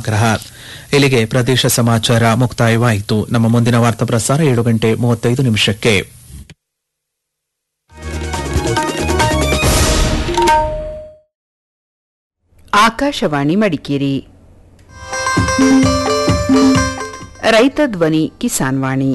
ಆಗ್ರಹ ಇಲ್ಲಿಗೆ ಪ್ರದೇಶ ಸಮಾಚಾರ ಮುಕ್ತಾಯವಾಯಿತು ನಮ್ಮ ಮುಂದಿನ ವಾರ್ತಾ ಪ್ರಸಾರ ಏಳು ಗಂಟೆ ಮೂವತ್ತೈದು ನಿಮಿಷಕ್ಕೆ ಆಕಾಶವಾಣಿ ಮಡಿಕೇರಿ ರೈತ ಧ್ವನಿ ಕಿಸಾನ್ ವಾಣಿ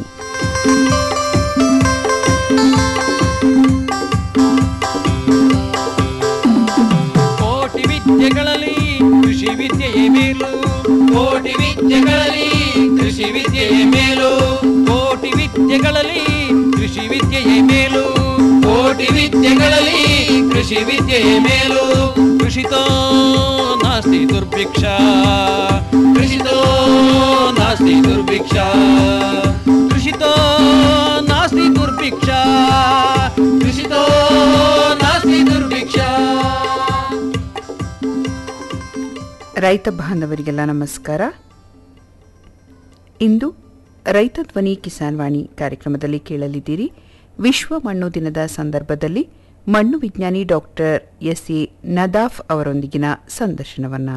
ಕೋಟಿ ವಿದ್ಯೆಗಳಲ್ಲಿ ಕೃಷಿ ವಿದ್ಯೆಯೇ ಮೇಲು ಕೋಟಿ ವಿದ್ಯೆಗಳಲ್ಲಿ ಕೃಷಿ ವಿದ್ಯೆಯೇ ಮೇಲು ಕೋಟಿ ವಿದ್ಯೆಗಳಲ್ಲಿ ಕೃಷಿ ವಿದ್ಯೆಯೇ ಮೇಲು ಕೋಟಿ ವಿದ್ಯೆಗಳಲ್ಲಿ ಕೃಷಿ ವಿದ್ಯೆಯೇ ಮೇಲು ಕೃಷಿತೋ ನಾಸ್ತಿ ದುರ್ಭಿಕ್ಷ ಕೃಷಿತೋ ನಾಸ್ತಿ ದುರ್ಭಿಕ್ಷ ಕೃಷಿತೋ ನಾಸ್ತಿ ದುರ್ಭಿಕ್ಷ ಕೃಷಿತೋ ನಾಸ್ತಿ ದುರ್ಭಿಕ್ಷ ರೈತ ಬಾಂಧವರಿಗೆಲ್ಲ ನಮಸ್ಕಾರ ಇಂದು ರೈತ ಧ್ವನಿ ಕಿಸಾನ್ ವಾಣಿ ಕಾರ್ಯಕ್ರಮದಲ್ಲಿ ಕೇಳಲಿದ್ದೀರಿ ವಿಶ್ವ ಮಣ್ಣು ದಿನದ ಸಂದರ್ಭದಲ್ಲಿ ಮಣ್ಣು ವಿಜ್ಞಾನಿ ಡಾಕ್ಟರ್ ಎಸ್ ಎ ನದಾಫ್ ಅವರೊಂದಿಗಿನ ಸಂದರ್ಶನವನ್ನ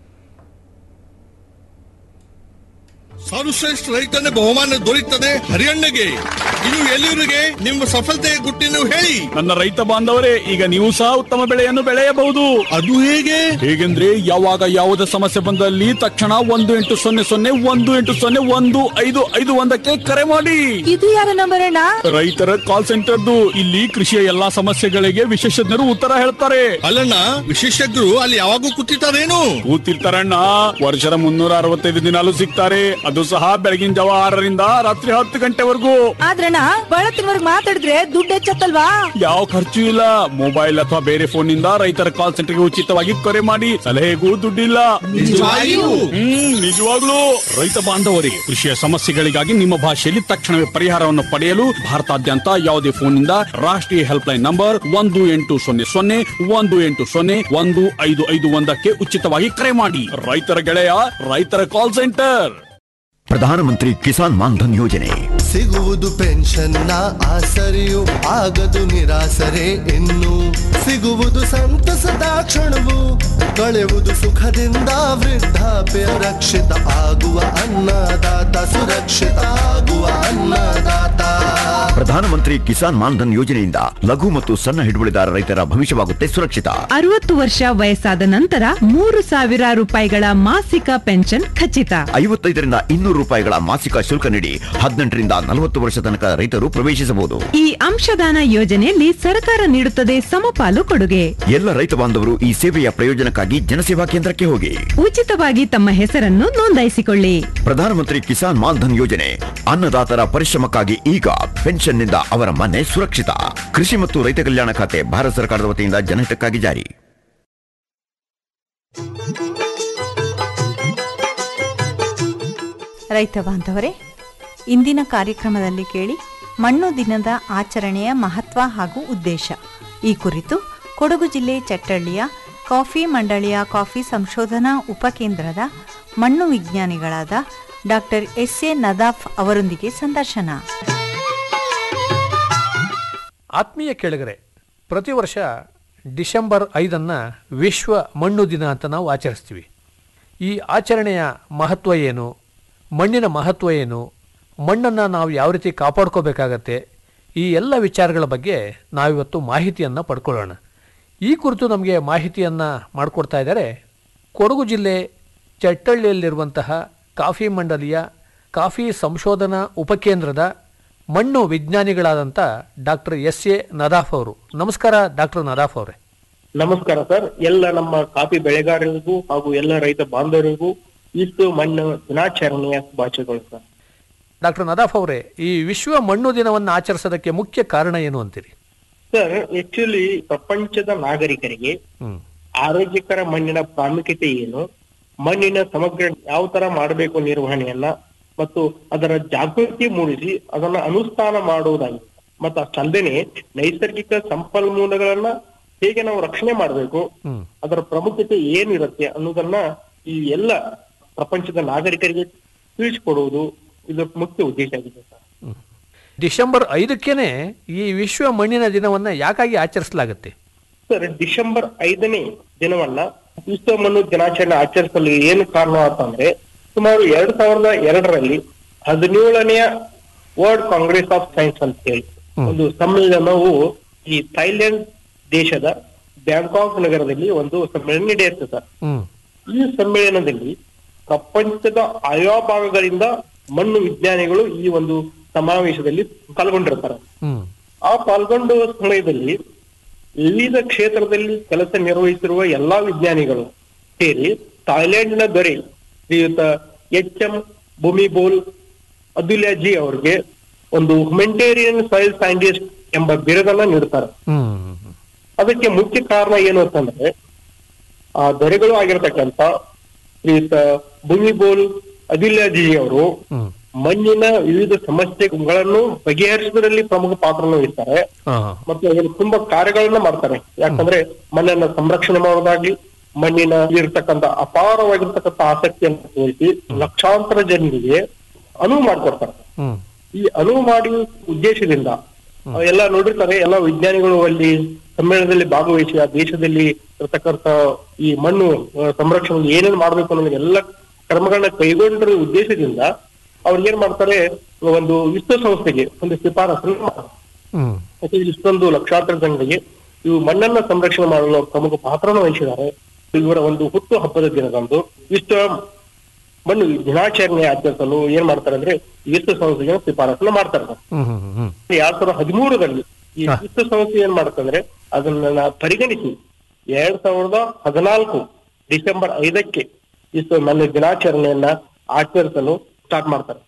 ಸರ್ವಶ್ರೇಷ್ಠ ರೈತನ ಬಹುಮಾನ ದೊರೆಯುತ್ತದೆ ಹರಿಯಣ್ಣಗೆ ಇದು ಎಲ್ಲಿವರಿಗೆ ನಿಮ್ಮ ಸಫಲತೆಯ ಗುಟ್ಟಿನ ಹೇಳಿ ನನ್ನ ರೈತ ಬಾಂಧವರೇ ಈಗ ನೀವು ಸಹ ಉತ್ತಮ ಬೆಳೆಯನ್ನು ಬೆಳೆಯಬಹುದು ಅದು ಹೇಗೆ ಹೇಗೆಂದ್ರೆ ಯಾವಾಗ ಯಾವುದೇ ಸಮಸ್ಯೆ ಬಂದಲ್ಲಿ ತಕ್ಷಣ ಒಂದು ಎಂಟು ಸೊನ್ನೆ ಸೊನ್ನೆ ಒಂದು ಎಂಟು ಸೊನ್ನೆ ಒಂದು ಐದು ಐದು ಒಂದಕ್ಕೆ ಕರೆ ಮಾಡಿ ಇದು ಯಾರ ನಂಬರ್ ಅಣ್ಣ ರೈತರ ಕಾಲ್ ಸೆಂಟರ್ದು ಇಲ್ಲಿ ಕೃಷಿಯ ಎಲ್ಲಾ ಸಮಸ್ಯೆಗಳಿಗೆ ವಿಶೇಷಜ್ಞರು ಉತ್ತರ ಹೇಳ್ತಾರೆ ಅಲ್ಲಣ್ಣ ವಿಶೇಷಜ್ಞರು ಅಲ್ಲಿ ಯಾವಾಗೂ ಕೂತಿರ್ತಾರೇನು ಕೂತಿರ್ತಾರಣ್ಣ ವರ್ಷದ ಮುನ್ನೂರ ಅರವತ್ತೈದು ದಿನಾಲು ಸಿಗ್ತಾರೆ ಅದು ಸಹ ಬೆಳಗಿನ ಜಾವ ಆರರಿಂದ ರಾತ್ರಿ ಹತ್ತು ಗಂಟೆವರೆಗೂ ಆದ್ರಣ್ಣ ಬಳತ್ತಿನವರ್ಗ್ ಮಾತಾಡಿದ್ರೆ ದುಡ್ಡು ಹೆಚ್ಚತ್ತಲ್ವಾ ಯಾವ ಖರ್ಚು ಇಲ್ಲ ಮೊಬೈಲ್ ಅಥವಾ ಬೇರೆ ಫೋನ್ ನಿಂದ ರೈತರ ಕಾಲ್ ಸೆಂಟರ್ಗೆ ಉಚಿತವಾಗಿ ಕರೆ ಮಾಡಿ ಸಲಹೆಗೂ ದುಡ್ಡಿಲ್ಲ ನಿಜವಾಗಿಯೂ? ಹ್ಮ್ ನಿಜವಾಗ್ಲೂ ರೈತ ಬಾಂಧವರೇ ಕೃಷಿಯ ಸಮಸ್ಯೆಗಳಿಗಾಗಿ ನಿಮ್ಮ ಭಾಷೆಯಲ್ಲಿ ತಕ್ಷಣವೇ ಪರಿಹಾರವನ್ನು ಪಡೆಯಲು ಭಾರತಾದ್ಯಂತ ಯಾವುದೇ ಫೋನ್ನಿಂದ ರಾಷ್ಟ್ರೀಯ ಹೆಲ್ಪ್ ಲೈನ್ ನಂಬರ್ ಒಂದು ಎಂಟು ಸೊನ್ನೆ ಸೊನ್ನೆ ಒಂದು ಎಂಟು ಸೊನ್ನೆ ಒಂದು ಐದು ಐದು ಒಂದಕ್ಕೆ ಉಚಿತವಾಗಿ ಕರೆ ಮಾಡಿ ರೈತರ ಗೆಳೆಯ ರೈತರ ಕಾಲ್ ಸೆಂಟರ್ ಪ್ರಧಾನಮಂತ್ರಿ ಕಿಸಾನ್ ಮಾನ್ಧನ್ ಯೋಜನೆ ಸಿಗುವುದು ಪೆನ್ಷನ್ನ ಆಸರೆಯು ಆಗದು ನಿರಾಸರೆ ಇನ್ನು ಸಿಗುವುದು ಸಂತಸದ ಕ್ಷಣವು ಕಳೆಯುವುದು ಸುಖದಿಂದ ವೃದ್ಧಾಪ್ಯ ರಕ್ಷಿತ ಆಗುವ ಅನ್ನದಾತ ಸುರಕ್ಷಿತ ಆಗುವ ಅನ್ನದಾತ ಪ್ರಧಾನಮಂತ್ರಿ ಕಿಸಾನ್ ಮಾನ್ಧನ್ ಯೋಜನೆಯಿಂದ ಲಘು ಮತ್ತು ಸಣ್ಣ ಹಿಡುವಳಿದಾರ ರೈತರ ಭವಿಷ್ಯವಾಗುತ್ತೆ ಸುರಕ್ಷಿತ ಅರವತ್ತು ವರ್ಷ ವಯಸ್ಸಾದ ನಂತರ ಮೂರು ಸಾವಿರ ರೂಪಾಯಿಗಳ ಮಾಸಿಕ ಪೆನ್ಷನ್ ಖಚಿತ ಐವತ್ತೈದರಿಂದ ಇನ್ನೂರು ರೂಪಾಯಿಗಳ ಮಾಸಿಕ ಶುಲ್ಕ ನೀಡಿ ಹದಿನೆಂಟರಿಂದ ನಲವತ್ತು ವರ್ಷ ತನಕ ರೈತರು ಪ್ರವೇಶಿಸಬಹುದು ಈ ಅಂಶದಾನ ಯೋಜನೆಯಲ್ಲಿ ಸರ್ಕಾರ ನೀಡುತ್ತದೆ ಸಮಪಾಲು ಕೊಡುಗೆ ಎಲ್ಲ ರೈತ ಬಾಂಧವರು ಈ ಸೇವೆಯ ಪ್ರಯೋಜನಕ್ಕಾಗಿ ಜನಸೇವಾ ಕೇಂದ್ರಕ್ಕೆ ಹೋಗಿ ಉಚಿತವಾಗಿ ತಮ್ಮ ಹೆಸರನ್ನು ನೋಂದಾಯಿಸಿಕೊಳ್ಳಿ ಪ್ರಧಾನಮಂತ್ರಿ ಕಿಸಾನ್ ಮಾನ್ಧನ್ ಯೋಜನೆ ಅನ್ನದಾತರ ಪರಿಶ್ರಮಕ್ಕಾಗಿ ಈಗ ಪೆನ್ಷನ್ನಿಂದ ಅವರ ಮನೆ ಸುರಕ್ಷಿತ ಕೃಷಿ ಮತ್ತು ರೈತ ಕಲ್ಯಾಣ ಖಾತೆ ಭಾರತ ಸರ್ಕಾರದ ವತಿಯಿಂದ ಜನಹಿತಕ್ಕಾಗಿ ಜಾರಿ ರೈತ ಬಾಂಧವರೇ ಇಂದಿನ ಕಾರ್ಯಕ್ರಮದಲ್ಲಿ ಕೇಳಿ ಮಣ್ಣು ದಿನದ ಆಚರಣೆಯ ಮಹತ್ವ ಹಾಗೂ ಉದ್ದೇಶ ಈ ಕುರಿತು ಕೊಡಗು ಜಿಲ್ಲೆ ಚಟ್ಟಳ್ಳಿಯ ಕಾಫಿ ಮಂಡಳಿಯ ಕಾಫಿ ಸಂಶೋಧನಾ ಉಪಕೇಂದ್ರದ ಮಣ್ಣು ವಿಜ್ಞಾನಿಗಳಾದ ಡಾಕ್ಟರ್ ಎಸ್ ಎ ನದಾಫ್ ಅವರೊಂದಿಗೆ ಸಂದರ್ಶನ ಆತ್ಮೀಯ ಕೆಳಗರೆ ಪ್ರತಿ ವರ್ಷ ಡಿಸೆಂಬರ್ ಐದನ್ನು ವಿಶ್ವ ಮಣ್ಣು ದಿನ ಅಂತ ನಾವು ಆಚರಿಸ್ತೀವಿ ಈ ಆಚರಣೆಯ ಮಹತ್ವ ಏನು ಮಣ್ಣಿನ ಮಹತ್ವ ಏನು ಮಣ್ಣನ್ನು ನಾವು ಯಾವ ರೀತಿ ಕಾಪಾಡ್ಕೋಬೇಕಾಗತ್ತೆ ಈ ಎಲ್ಲ ವಿಚಾರಗಳ ಬಗ್ಗೆ ನಾವಿವತ್ತು ಮಾಹಿತಿಯನ್ನು ಪಡ್ಕೊಳ್ಳೋಣ ಈ ಕುರಿತು ನಮಗೆ ಮಾಹಿತಿಯನ್ನು ಮಾಡಿಕೊಡ್ತಾ ಇದ್ದಾರೆ ಕೊಡಗು ಜಿಲ್ಲೆ ಚಟ್ಟಳ್ಳಿಯಲ್ಲಿರುವಂತಹ ಕಾಫಿ ಮಂಡಲಿಯ ಕಾಫಿ ಸಂಶೋಧನಾ ಉಪಕೇಂದ್ರದ ಮಣ್ಣು ವಿಜ್ಞಾನಿಗಳಾದಂಥ ಡಾಕ್ಟರ್ ಎಸ್ ಎ ನದಾಫ್ ಅವರು ನಮಸ್ಕಾರ ಡಾಕ್ಟರ್ ನದಾಫ್ ಅವರೇ ನಮಸ್ಕಾರ ಸರ್ ಎಲ್ಲ ನಮ್ಮ ಕಾಫಿ ಬೆಳೆಗಾರರಿಗೂ ಹಾಗೂ ಎಲ್ಲ ರೈತ ಬಾಂಧವರಿಗೂ ವಿಶ್ವ ಮಣ್ಣು ದಿನಾಚರಣೆಯ ಶುಭಾಶಯಗಳು ಸರ್ ಡಾಕ್ಟರ್ ನದಾಫ್ ಅವರೇ ಈ ವಿಶ್ವ ಮಣ್ಣು ದಿನವನ್ನು ಆಚರಿಸೋದಕ್ಕೆ ಮುಖ್ಯ ಕಾರಣ ಏನು ಅಂತೀರಿ ಸರ್ ಆಕ್ಚುಲಿ ಪ್ರಪಂಚದ ನಾಗರಿಕರಿಗೆ ಹ್ಮ್ ಆರೋಗ್ಯಕರ ಮಣ್ಣಿನ ಪ್ರಾಮುಖ್ಯತೆ ಏನು ಮಣ್ಣಿನ ಸಮಗ್ರ ಯಾವ ತರ ಮಾಡಬೇಕು ನಿರ್ವಹಣೆಯನ್ನ ಮತ್ತು ಅದರ ಜಾಗೃತಿ ಮೂಡಿಸಿ ಅದನ್ನ ಅನುಷ್ಠಾನ ಮಾಡುವುದಾಗಿದೆ ಮತ್ತು ಅಷ್ಟಲ್ದೇನೆ ನೈಸರ್ಗಿಕ ಸಂಪನ್ಮೂಲಗಳನ್ನ ಹೇಗೆ ನಾವು ರಕ್ಷಣೆ ಮಾಡಬೇಕು ಹ್ಮ್ ಅದರ ಪ್ರಾಮುಖ್ಯತೆ ಏನಿರುತ್ತೆ ಅನ್ನೋದನ್ನ ಈ ಎಲ್ಲ ಪ್ರಪಂಚದ ನಾಗರಿಕರಿಗೆ ತಿಳಿಸಿಕೊಡುವುದು ಇದು ಮುಖ್ಯ ಉದ್ದೇಶ ಆಗಿದೆ ಸರ್ ಡಿಸೆಂಬರ್ ಐದಕ್ಕೇನೆ ಈ ವಿಶ್ವ ಮಣ್ಣಿನ ದಿನವನ್ನ ಯಾಕಾಗಿ ಆಚರಿಸಲಾಗುತ್ತೆ ಸರ್ ಡಿಸೆಂಬರ್ ಐದನೇ ದಿನವನ್ನ ವಿಶ್ವ ಮಣ್ಣು ದಿನಾಚರಣೆ ಆಚರಿಸಲು ಏನು ಕಾರಣ ಅಂತಂದ್ರೆ ಸುಮಾರು ಎರಡ್ ಸಾವಿರದ ಎರಡರಲ್ಲಿ ಹದಿನೇಳನೆಯ ವರ್ಲ್ಡ್ ಕಾಂಗ್ರೆಸ್ ಆಫ್ ಸೈನ್ಸ್ ಅಂತ ಹೇಳಿ ಒಂದು ಸಮ್ಮೇಳನವು ಈ ಥೈಲ್ಯಾಂಡ್ ದೇಶದ ಬ್ಯಾಂಕಾಕ್ ನಗರದಲ್ಲಿ ಒಂದು ಸಮ್ಮೇಳನ ನಡೆಯುತ್ತೆ ಸರ್ ಹ್ಮ್ ಈ ಸಮ್ಮೇಳನದಲ್ಲಿ ಪ್ರಪಂಚದ ಆಯಾ ಭಾಗಗಳಿಂದ ಮಣ್ಣು ವಿಜ್ಞಾನಿಗಳು ಈ ಒಂದು ಸಮಾವೇಶದಲ್ಲಿ ಪಾಲ್ಗೊಂಡಿರ್ತಾರೆ ಹ್ಮ್ ಆ ಪಾಲ್ಗೊಂಡ ಸಮಯದಲ್ಲಿ ವಿವಿಧ ಕ್ಷೇತ್ರದಲ್ಲಿ ಕೆಲಸ ನಿರ್ವಹಿಸಿರುವ ಎಲ್ಲಾ ವಿಜ್ಞಾನಿಗಳು ಸೇರಿ ಥಾಯ್ಲೆಂಡ್ನ ದೊರೆ ಶ್ರೀಯುತ ಎಚ್ ಎಂ ಬೊಮಿಬೋಲ್ ಅದುಲ್ಯಾಜಿ ಅವರಿಗೆ ಒಂದು ಹ್ಯುಮೆಂಟೇರಿಯನ್ ಸಾಯಿಲ್ ಸೈಂಟಿಸ್ಟ್ ಎಂಬ ಬಿರುದನ್ನ ನೀಡ್ತಾರೆ ಹ್ಮ್ ಅದಕ್ಕೆ ಮುಖ್ಯ ಕಾರಣ ಏನು ಅಂತಂದ್ರೆ ಆ ದೊರೆಗಳು ಆಗಿರ್ತಕ್ಕಂಥ ಶ್ರೀಯುತ ಭೂಮಿಬೋಲ್ ಅದಿಲ್ಲಾಜಿ ಅವರು ಹ್ಮ್ ಮಣ್ಣಿನ ವಿವಿಧ ಸಮಸ್ಯೆಗಳನ್ನು ಬಗೆಹರಿಸುವುದರಲ್ಲಿ ಪ್ರಮುಖ ಪಾತ್ರವನ್ನು ವಹಿಸ್ತಾರೆ ಹಾ ಮತ್ತು ಅವರು ತುಂಬಾ ಕಾರ್ಯಗಳನ್ನ ಮಾಡ್ತಾರೆ ಯಾಕಂದ್ರೆ ಮಣ್ಣನ್ನ ಸಂರಕ್ಷಣೆ ಮಾಡೋದಾಗ್ಲಿ ಮಣ್ಣಿನ ಇರ್ತಕ್ಕಂಥ ಅಪಾರವಾಗಿರ್ತಕ್ಕಂಥ ಆಸಕ್ತಿಯನ್ನು ತೋರಿಸಿ ಲಕ್ಷಾಂತರ ಜನರಿಗೆ ಅನುವು ಮಾಡಿಕೊಡ್ತಾರೆ ಹ್ಮ್ ಈ ಅನುವು ಮಾಡಿ ಉದ್ದೇಶದಿಂದ ಎಲ್ಲ ನೋಡಿರ್ತಾರೆ ಎಲ್ಲ ವಿಜ್ಞಾನಿಗಳು ಅಲ್ಲಿ ಸಮ್ಮೇಳನದಲ್ಲಿ ಭಾಗವಹಿಸಿ ಆ ದೇಶದಲ್ಲಿ ಇರತಕ್ಕಂತ ಈ ಮಣ್ಣು ಆ, ಸಂರಕ್ಷಣೆ ಏನೇನು ಮಾಡ್ಬೇಕು ಅನ್ನೋ ಎಲ್ಲ ಕ್ರಮಗಳನ್ನ ಕೈಗೊಂಡಿರೋ ಉದ್ದೇಶದಿಂದ ಅವ್ರು ಏನ್ ಮಾಡ್ತಾರೆ ಒಂದು ವಿಶ್ವಸಂಸ್ಥೆಗೆ ಒಂದು ಶಿಫಾರಸನ್ನು ಮಾಡ್ತಾರೆ ಹ್ಮ್ ಮತ್ತೆ ಇಷ್ಟೊಂದು ಲಕ್ಷಾಂತರ ಜನರಿಗೆ ಇವು ಮಣ್ಣನ್ನ ಸಂರಕ್ಷಣೆ ಮಾಡಲು ಪ್ರಮುಖ ಪಾತ್ರವನ್ನು ವಹಿಸಿದ್ದಾರೆ ಇವರ ಒಂದು ಹುಟ್ಟು ಹಬ್ಬದ ದಿನದಂದು ವಿಶ್ವ ಮಣ್ಣು ದಿನಾಚರಣೆ ಆಚರಿಸಲು ಏನ್ ಮಾಡ್ತಾರೆ ಅಂದ್ರೆ ವಿಶ್ವಸಂಸ್ಥೆಗೆ ಶಿಫಾರಸನ್ನ ಮಾಡ್ತಾರೆ ಹ್ಮ್ ಹ್ಮ್ ಹ್ಮ್ ಎರಡ್ ಸಾವಿರದ ಹದಿಮೂರರಲ್ಲಿ ಈ ವಿಶ್ವಸಂಸ್ಥೆ ಏನ್ ಮಾಡ್ತಂದ್ರೆ ಅದನ್ನ ಪರಿಗಣಿಸಿ ಎರಡ್ ಸಾವಿರದ ಹದಿನಾಲ್ಕು ಡಿಸೆಂಬರ್ ಐದಕ್ಕೆ ವಿಶ್ವ ಮಣ್ಣು ದಿನಾಚರಣೆಯನ್ನ ಆಚರಿಸಲು ಸ್ಟಾರ್ಟ್ ಮಾಡ್ತಾರೆ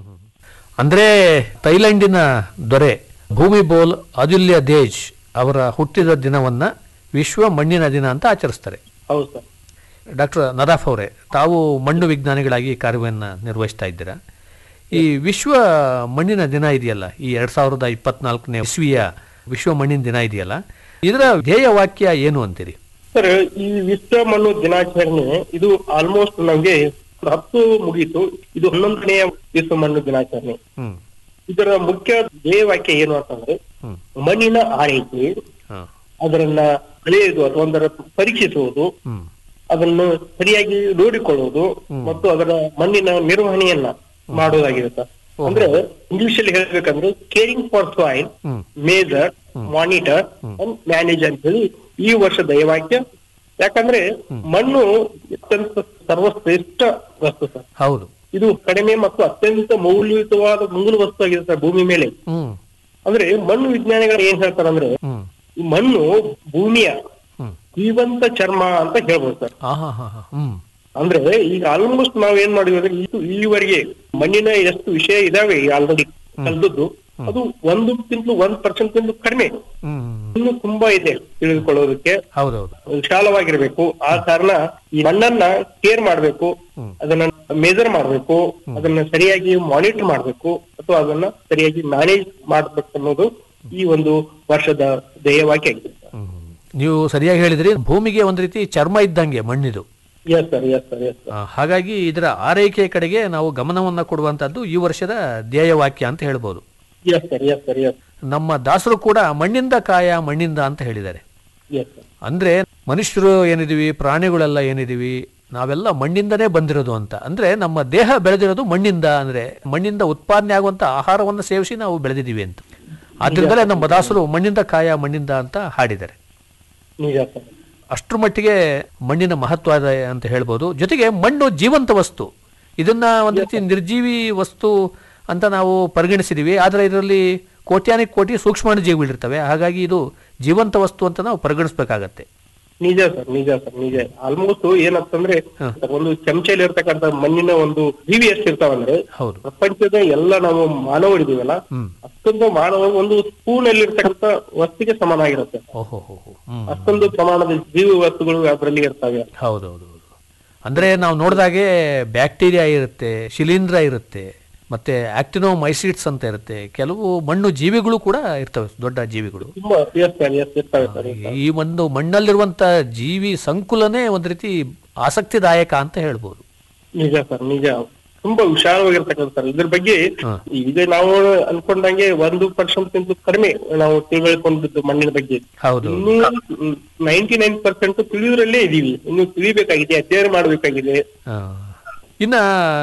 ಅಂದ್ರೆ ಥೈಲ್ಯಾಂಡಿನ ದೊರೆ ಭೂಮಿಬೋಲ್ ಅದುಲ್ಯ ದೇಜ್ ಅವರ ಹುಟ್ಟಿದ ದಿನವನ್ನ ವಿಶ್ವ ಮಣ್ಣಿನ ದಿನ ಅಂತ ಆಚರಿಸ್ತಾರೆ ಹೌದು ಸರ್ ಡಾಕ್ಟರ್ ನದಾಫ್ ಅವರೇ ತಾವು ಮಣ್ಣು ವಿಜ್ಞಾನಿಗಳಾಗಿ ಕಾರ್ಯವನ್ನು ನಿರ್ವಹಿಸ್ತಾ ಇದ್ದೀರಾ ಈ ವಿಶ್ವ ಮಣ್ಣಿನ ದಿನ ಇದೆಯಲ್ಲ ಈ ಎರಡ್ ಸಾವಿರದ ಇಪ್ಪತ್ನಾಲ್ಕನೇ ಇಸ್ವಿಯ ವಿಶ್ವ ಮಣ್ಣಿನ ದಿನ ಇದೆಯಲ್ಲ ಇದರ ಧ್ಯೇಯ ವಾಕ್ಯ ಏನು ಅಂತೀರಿ ಸರ್ ಈ ವಿಶ್ವ ಮಣ್ಣು ದಿನಾಚರಣೆ ಇದು ಆಲ್ಮೋಸ್ಟ್ ನಮ್ಗೆ ಒಂದು ಹತ್ತು ಮುಗೀತು ಇದು ಹನ್ನೊಂದನೆಯ ವಿಶ್ವ ಮಣ್ಣು ದಿನಾಚರಣೆ ಹ್ಮ್ ಇದರ ಮುಖ್ಯ ಧ್ಯೇಯ ವಾಕ್ಯ ಏನು ಅಂತಂದ್ರೆ ಹ್ಮ್. ಮಣ್ಣಿನ ಆರೈಕೆ ಹಾ. ಅದರನ್ನ ಕಳೆಯುವುದು ಅಥವಾ ಅದರ ಪರೀಕ್ಷಿಸುವುದು ಹ್ಮ್ ಅದನ್ನು ಸರಿಯಾಗಿ ನೋಡಿಕೊಳ್ಳುವುದು ಮತ್ತು ಅದರ ಮಣ್ಣಿನ ನಿರ್ವಹಣೆಯನ್ನ ಮಾಡುವುದಾಗಿದೆ ಸರ್ ಅಂದ್ರೆ ಇಂಗ್ಲಿಷ್ ಅಲ್ಲಿ ಹೇಳ್ಬೇಕಂದ್ರೆ caring for soil hmm major monitor and manage ಅಂತ ಹೇಳಿ ಈ ವರ್ಷದ ಈ ವಾಕ್ಯ ಯಾಕಂದ್ರೆ ಮಣ್ಣು ಅತ್ಯಂತ ಸರ್ವಶ್ರೇಷ್ಠ ವಸ್ತು ಸರ್ ಹೌದು ಇದು ಕಡಿಮೆ ಮತ್ತು ಅತ್ಯಂತ ಮೌಲ್ಯಯುತವಾದ ಮೂಲ ವಸ್ತು ಆಗಿದೆ ಸರ್ ಭೂಮಿ ಮೇಲೆ ಹ್ಮ್ ಅಂದ್ರೆ ಮಣ್ಣು ವಿಜ್ಞಾನಿಗಳು ಏನ್ ಹೇಳ್ತಾರಂದ್ರೆ ಹ್ಮ್ ಈ ಮಣ್ಣು ಭೂಮಿಯ ಹ್ಮ್ ಜೀವಂತ ಚರ್ಮ ಅಂತ ಹೇಳ್ಬೋದು ಸರ್ ಆ ಹಾ ಹಾ ಹಾ ಹ್ಮ್ ಅಂದ್ರೆ ಈಗ ಆಲ್ಮೋಸ್ಟ್ ನಾವ್ ಏನ್ ಮಾಡಿದ್ವಿ ಅಂದ್ರೆ ಇದು ಈವರೆಗೆ ಮಣ್ಣಿನ ಎಷ್ಟು ವಿಷಯ ಇದಾವೆ ಆಲ್ರೆಡಿ ಕಲ್ದದ್ದು ಅದು ಒಂದಕ್ಕಿಂತ ಒಂದ್ ಪರ್ಸೆಂಟ್ ಕಡಿಮೆ ಹ್ಮ್ ಇನ್ನು ತುಂಬಾ ಇದೆ ತಿಳಿದುಕೊಳ್ಳೋದಕ್ಕೆ ಹೌದೌದು ವಿಶಾಲವಾಗಿರ್ಬೇಕು ಆ ಕಾರಣ ಈ ಮಣ್ಣನ್ನ ಕೇರ್ ಮಾಡ್ಬೇಕು ಅದನ್ನ ಮೇಜರ್ ಮಾಡ್ಬೇಕು ಅದನ್ನ ಸರಿಯಾಗಿ ಮಾನಿಟರ್ ಮಾಡ್ಬೇಕು ಅಥವಾ ಅದನ್ನ ಸರಿಯಾಗಿ ಮ್ಯಾನೇಜ್ ಮಾಡ್ಬೇಕು ಅನ್ನೋದು ಈ ಒಂದು ವರ್ಷದ ಧ್ಯೇಯವಾಕ್ಯ ಆಗಿದೆ ನೀವು ಸರಿಯಾಗಿ ಹೇಳಿದ್ರಿ ಭೂಮಿಗೆ ಒಂದು ರೀತಿ ಚರ್ಮ ಇದ್ದಂಗೆ ಮಣ್ಣಿದು yes sir yes sir yes ಆ, ಹಾಗಾಗಿ ಇದರ ಆರೈಕೆ ಕಡೆಗೆ ನಾವು ಗಮನವನ್ನ ಕೊಡುವಂತದ್ದು ಈ ವರ್ಷದ ಧ್ಯೇಯ ವಾಕ್ಯ ಅಂತ ಹೇಳ್ಬೋದು yes sir yes sir yes ನಮ್ಮ ದಾಸರು ಕೂಡ ಮಣ್ಣಿಂದ ಕಾಯ ಮಣ್ಣಿಂದ ಅಂತ ಹೇಳಿದ್ದಾರೆ ಎಸ್ ಸರ್ ಅಂದ್ರೆ ಮನುಷ್ಯರು ಏನಿದೀವಿ ಪ್ರಾಣಿಗಳೆಲ್ಲ ಏನಿದೀವಿ ನಾವೆಲ್ಲ ಮಣ್ಣಿಂದನೇ ಬಂದಿರೋದು ಅಂತ ಅಂದ್ರೆ ನಮ್ಮ ದೇಹ ಬೆಳೆದಿರೋದು ಮಣ್ಣಿಂದ ಅಂದ್ರೆ ಮಣ್ಣಿಂದ ಉತ್ಪಾದನೆ ಆಗುವಂತ ಆಹಾರವನ್ನು ಸೇವಿಸಿ ನಾವು ಬೆಳೆದಿದ್ದೀವಿ ಅಂತ ಆದ್ರಿಂದಲೇ ನಮ್ಮ ದಾಸರು ಮಣ್ಣಿಂದ ಕಾಯ ಮಣ್ಣಿಂದ ಅಂತ ಹಾಡಿದ್ದಾರೆ ನಿಜ ಸರ್ ಅಷ್ಟ್ರ ಮಟ್ಟಿಗೆ ಮಣ್ಣಿನ ಮಹತ್ವ ಇದೆ ಅಂತ ಹೇಳ್ಬೋದು ಜೊತೆಗೆ ಮಣ್ಣು ಜೀವಂತ ವಸ್ತು ಇದನ್ನ ಒಂದು ರೀತಿ ನಿರ್ಜೀವಿ ವಸ್ತು ಅಂತ ನಾವು ಪರಿಗಣಿಸಿದೀವಿ ಆದರೆ ಇದರಲ್ಲಿ ಕೋಟ್ಯಾನಿ ಕೋಟಿ ಸೂಕ್ಷ್ಮಾಣು ಜೀವಿಗಳಿರ್ತವೆ ಹಾಗಾಗಿ ಇದು ಜೀವಂತ ವಸ್ತು ಅಂತ ನಾವು ಪರಿಗಣಿಸ್ಬೇಕಾಗತ್ತೆ ನಿಜ ಸರ್ ನಿಜ ಸರ್ ನಿಜ ಆಲ್ಮೋಸ್ಟ್ ಏನಂತಂದ್ರೆ ಒಂದು ಚಮಚೆಯಲ್ಲಿ ಇರ್ತಕ್ಕಂಥ ಮಣ್ಣಿನ ಒಂದು ಜೀವಿ ಎಷ್ಟಿರ್ತಾವಂದ್ರೆ ಹೌದು ಪ್ರಪಂಚದ ಎಲ್ಲ ನಾವು ಮಾನವರಿದೀವಲ್ಲ ಹ್ಮ್ ಅಷ್ಟೊಂದು ಮಾನವ ಒಂದು ಸ್ಪೂನ್ ಅಲ್ಲಿ ಇರ್ತಕ್ಕಂಥ ವಸ್ತುಗೆ ಸಮಾನ ಆಗಿರುತ್ತೆ ಓಹೋ ಹೋ ಹೋ ಹ್ಮ್ ಅಷ್ಟೊಂದು ಪ್ರಮಾಣದ ಜೀವಿ ವಸ್ತುಗಳು ಅದರಲ್ಲಿ ಇರ್ತವೆ ಹೌದೌದು ಹೌದು ಅಂದ್ರೆ ನಾವು ನೋಡಿದಾಗೆ ಬ್ಯಾಕ್ಟೀರಿಯಾ ಇರುತ್ತೆ ಶಿಲೀಂಧ್ರ ಇರುತ್ತೆ ಮತ್ತೆ ಆಕ್ಟಿನೋಮೈಸಿಟ್ಸ್ ಅಂತ ಇರುತ್ತೆ ಕೆಲವು ಮಣ್ಣು ಜೀವಿಗಳು ಕೂಡ ಇರ್ತವೆ ದೊಡ್ಡ ಜೀವಿಗಳು ತುಂಬಾ ಎಸ್ ಸರ್ ಎಸ್ ಇರ್ತವೆ ಸರ್ ಈ ಒಂದು ಮಣ್ಣಲ್ಲಿರುವಂತ ಜೀವಿ ಸಂಕುಲನೇ ಒಂದ್ ರೀತಿ ಆಸಕ್ತಿದಾಯಕ ಅಂತ ಹೇಳ್ಬೋದು ನಿಜ ಸರ್ ನಿಜ ತುಂಬಾ ವಿಶಾಲವಾಗಿರ್ತಕ್ಕಂಥ ಸರ್ ಇದ್ರ ಬಗ್ಗೆ ಈಗ ನಾವು ಅನ್ಕೊಂಡಂಗೆ ಒಂದು ಪರ್ಸೆಂಟ್ ಗಿಂತ ಕಡಿಮೆ ನಾವು ತಿಳ್ಕೊಂಡಿದ್ದು ಮಣ್ಣಿನ ಬಗ್ಗೆ ಹೌದು ಇನ್ನು ನೈಂಟಿ ನೈನ್ ಪರ್ಸೆಂಟ್ ತಿಳಿಯೋದ್ರಲ್ಲೇ ಇದೀವಿ ಇನ್ನು ತಿಳಿಬೇಕಾಗಿದೆ ಅಧ್ಯಯನ ಮಾಡಬೇಕಾಗಿದೆ ಆ, ಇನ್ನ